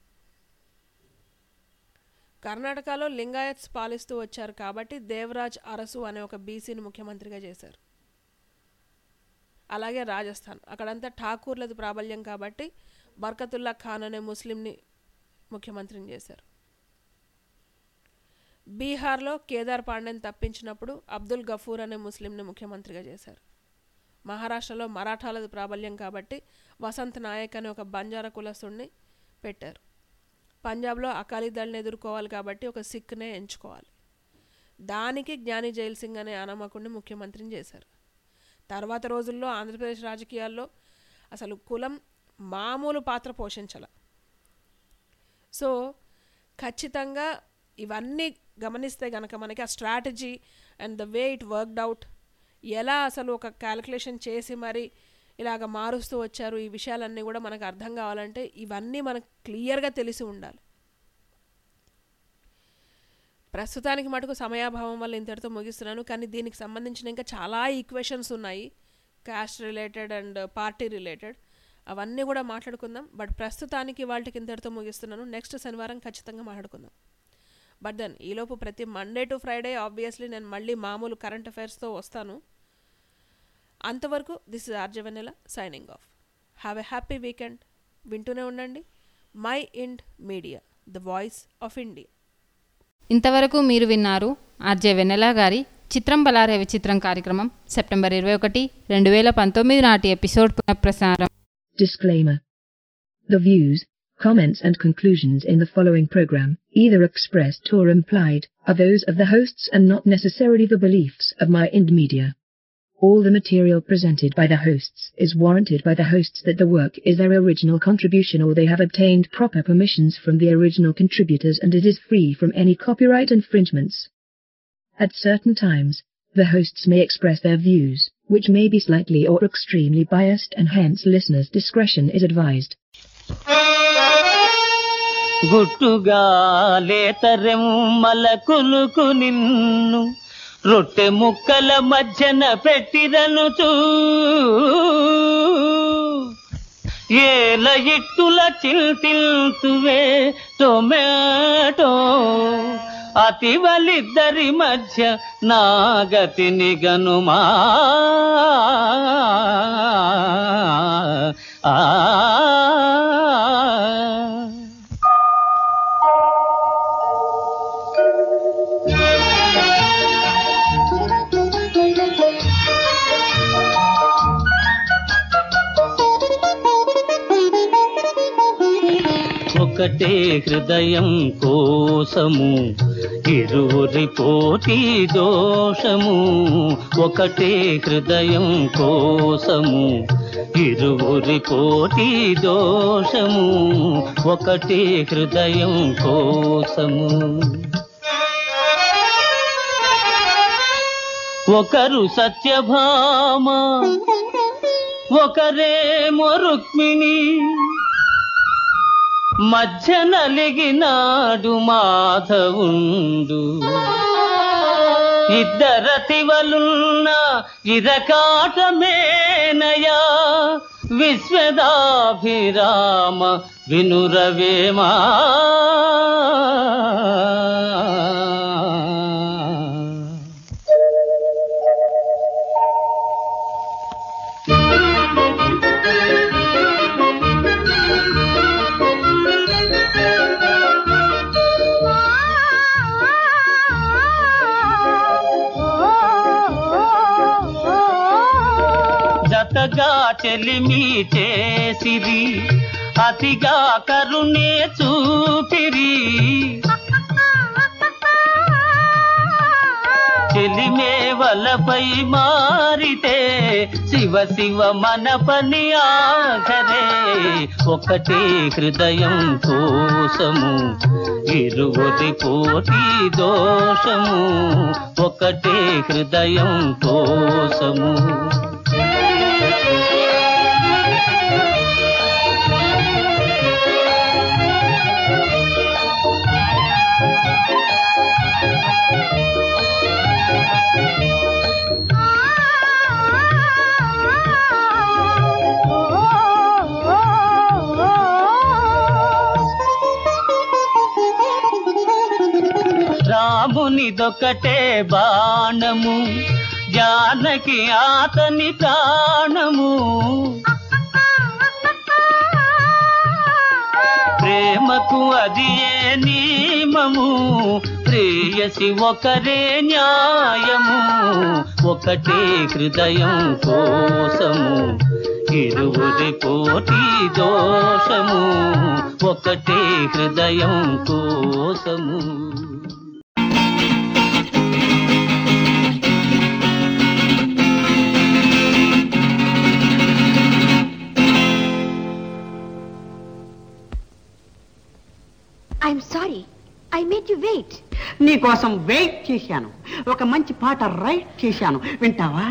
కర్ణాటకలో లింగాయత్స్ పాలిస్తూ వచ్చారు కాబట్టి దేవరాజ్ అరసు అనే ఒక బీసీని ముఖ్యమంత్రిగా చేశారు అలాగే రాజస్థాన్ అక్కడంతా ఠాకూర్లది ప్రాబల్యం కాబట్టి బర్కతుల్లా ఖాన్ అనే ముస్లింని ముఖ్యమంత్రిని చేశారు బీహార్లో కేదార్ పాండేని తప్పించినప్పుడు అబ్దుల్ గఫూర్ అనే ముస్లింని ముఖ్యమంత్రిగా చేశారు మహారాష్ట్రలో మరాఠాలది ప్రాబల్యం కాబట్టి వసంత్ నాయక్ అనే ఒక బంజారా కులస్తుడిని పెట్టారు పంజాబ్లో అకాలీదళ్ని ఎదుర్కోవాలి కాబట్టి ఒక సిక్నే ఎంచుకోవాలి దానికి జ్ఞాని జైల్ సింగ్ అనే అనామకుడిని ముఖ్యమంత్రిని చేశారు తర్వాత రోజుల్లో ఆంధ్రప్రదేశ్ రాజకీయాల్లో అసలు కులం మామూలు పాత్ర పోషించాల సో ఖచ్చితంగా ఇవన్నీ గమనిస్తే గనక మనకి ఆ strategy and the way it worked out ఎలా అసలు ఒక క్యాలిక్యులేషన్ చేసి మరి ఇలాగ మారుస్తూ వచ్చారు ఈ విషయాలన్నీ కూడా మనకు అర్థం కావాలంటే ఇవన్నీ మనకు క్లియర్గా తెలిసి ఉండాలి ప్రస్తుతానికి మటుకు సమయాభావం వల్ల ఇంతటితో ముగిస్తున్నాను కానీ దీనికి సంబంధించిన ఇంకా చాలా ఈక్వేషన్స్ ఉన్నాయి caste related and party related అవన్నీ కూడా మాట్లాడుకుందాం బట్ ప్రస్తుతానికి వాళ్ళకి ఇంతటితో ముగిస్తున్నాను నెక్స్ట్ శనివారం ఖచ్చితంగా మాట్లాడుకుందాం బట్ దెన్ ఈలోపు ప్రతి మండే టు ఫ్రైడే ఆబ్వియస్లీ నేను మళ్ళీ మామూలు కరెంట్ అఫైర్స్తో వస్తాను అంతవరకు this is ఆర్జవెనెల signing off have a happy weekend వింటూనే ఉండండి my ఇండ్ media the voice of India ఇంతవరకు మీరు విన్నారు ఆర్జే వెన్నెల గారి చిత్రం బలారే విచిత్రం కార్యక్రమం సెప్టెంబర్ ఇరవై ఒకటి రెండు వేల పంతొమ్మిది నాటి ఎపిసోడ్ పునఃప్రసారం Disclaimer. The views, comments and conclusions in the following program, either expressed or implied, are those of the hosts and not necessarily the beliefs of my Ind Media. All the material presented by the hosts is warranted by the hosts that the work is their original contribution or they have obtained proper permissions from the original contributors and it is free from any copyright infringements. At certain times, the hosts may express their views, which may be slightly or extremely biased and hence listeners' discretion is advised. గుట్టుగా లేతరెమ్మల కులుకు నిన్ను రొట్టె ముక్కల మధ్యన పెట్టిరనుచూ ఏల ఇట్టుల చిల్తిల్తువే టొమాటో అతివలిద్దరి మధ్య నాగతిని గనుమా ఆ ఒకటే హృదయం కోసము ఇరువురి పోటీ దోషము ఒకటే హృదయం కోసము ఇరువురి పోటీ దోషము ఒకటే హృదయం కోసము ఒకరు సత్యభామ ఒకరేమో రుక్మిణి మధ్య నలిగినాడు మాధవుండు ఇద్దరతివలున్న ఇరకాటమేనయా విశ్వదాభిరామ వినురవేమా జతగా చెలిమి చేసిరి అతిగా కరుణే చూపిరి చెలిమే వలపై మారితే శివ శివ మన పని ఆఖరే ఒకటే హృదయం కోసము ఇరువురి పోటీ దోషము ఒకటే హృదయం కోసము రామునిదొకటే బాణము జానకి ఆతని ప్రాణము ప్రేమకు అది ఏ నియమము ప్రేయసి ఒకరే న్యాయము ఒకటే హృదయం కోసము ఇరువురి కోటి దోషము ఒకటే హృదయం కోసము I'm sorry I made you wait నీకోసం వెయిట్ చేశాను ఒక మంచి పాట రైట్ చేశాను వింటావా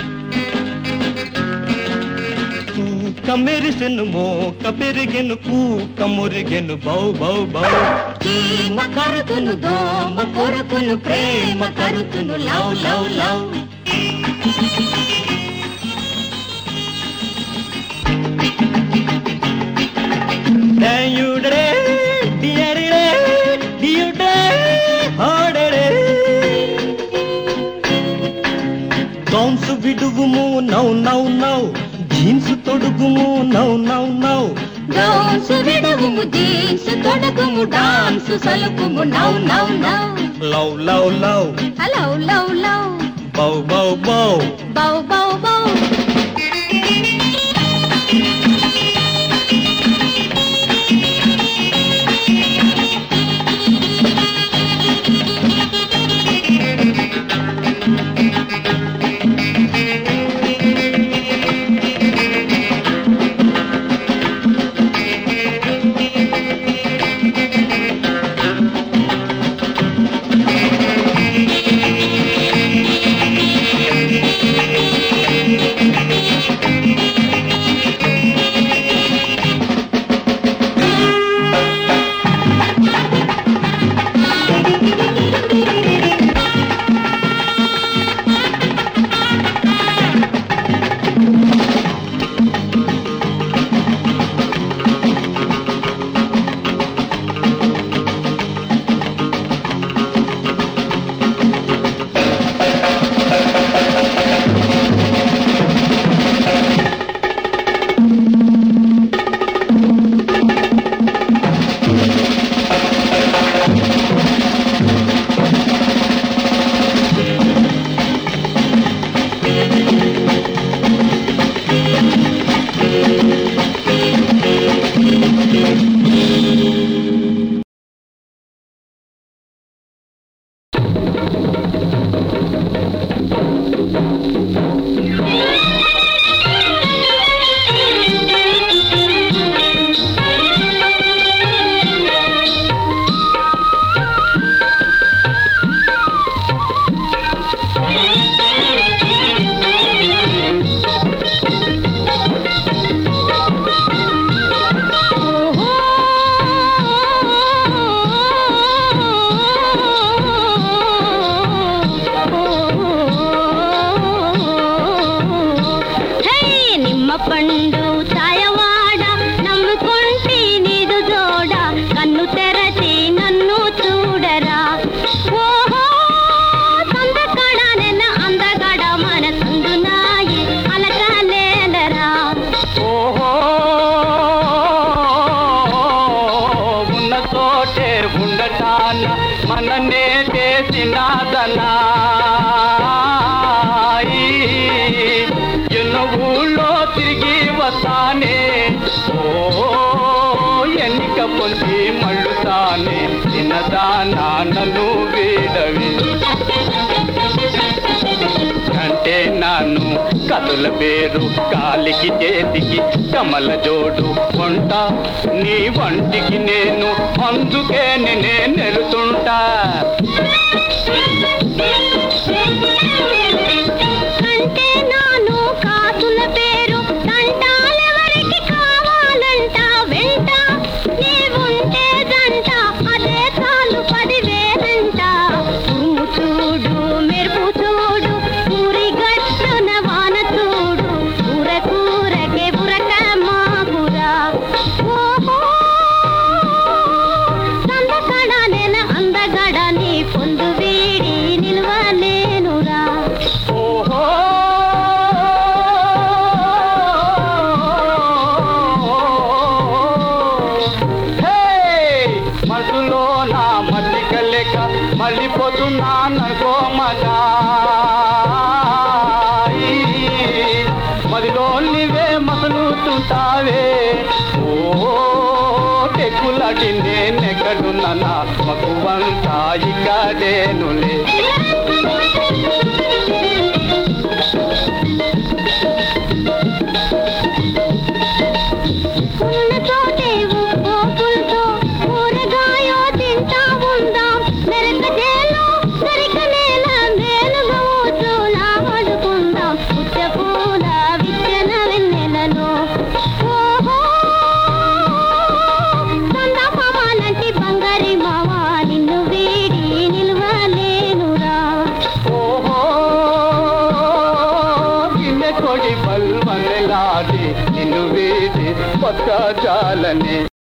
కమెరిసెను మోక పెరిగెను కూక మురిగెను బౌ బౌ బౌ చీమ కరుకును దోమ కొరుకును ప్రేమ కరుకును లవ్ లవ్ లవ్ డయుడరే డియరిరే డియుడే హాడరే గౌన్స్ విడుగుము నౌ నౌ నౌ జీన్స్ తొడుగుము నౌ నౌ నౌ గౌన్స్ విడవుము జీన్స్ తొడగుము డాన్స్ సలుకుము now now now love love love love love love బౌ బౌ బౌ బౌ బౌ బౌ హే నిమ్మ పండు ఛాయవాడ నమ్ముకుంటే నీదు జోడ కన్ను తెరచి నన్ను చూడరా ఓహో సందకడ నెన్న అందగడ మన సందునాయి అలకలేలరా ఓహో ఉన్న చోటే ఉండటాన మననే చేసినాదనా ఎన్నో ఊళ్ళో తిరిగి వస్తానే ఓ ఎన్నిక పొంది మళ్ళుతానే చిన్నదానా నన్ను వీడవి అంటే నాను కథల పేరు కాలికి చేతికి కమల జోడు వంట నీ వంటికి నేను అందుకే నేనే నెలుతుంటా అంటే నాను కాసుల పేరు తంటాలెవరికి కావాలంట వెంట నీవుంటే జంట అదే చాలు పదివేలంట ఉరుము చూడు మెరుపు చూడు ఊరి గట్టున వాన చూడు కూర కూరకే బురక మాకురా ఓహో సందకడ నెల అందగడ నీ పొందు వీడి నిల్వలేనురా ఓహో హే! మనసులో నా మల్లిక లెక్క మళ్ళీపోతున్నాననుకో మగా మదిలో నీవే మసలుతుంటావే ఓ టెక్కులాటి నేనెక్కడున్నా నా మగువంతా ఇక్కడేనులే ఉన్న చోటే ఉప్పోపులతో ఊరగాయో తింటా ఉందాం మెరక చేలో సరిక నేల మేలుగా ఊచూలా ఆడుకుందాం పుట్ట పూల విచ్చన వెన్నెలలో ఓహో సొంత మావాలంటి బంగారి మావా నిన్ను వీడి నిల్వలేనురా ఓహో గిన్నె కొడి బల్వనలాడి నిన్ను వీడి పక్క జాలనే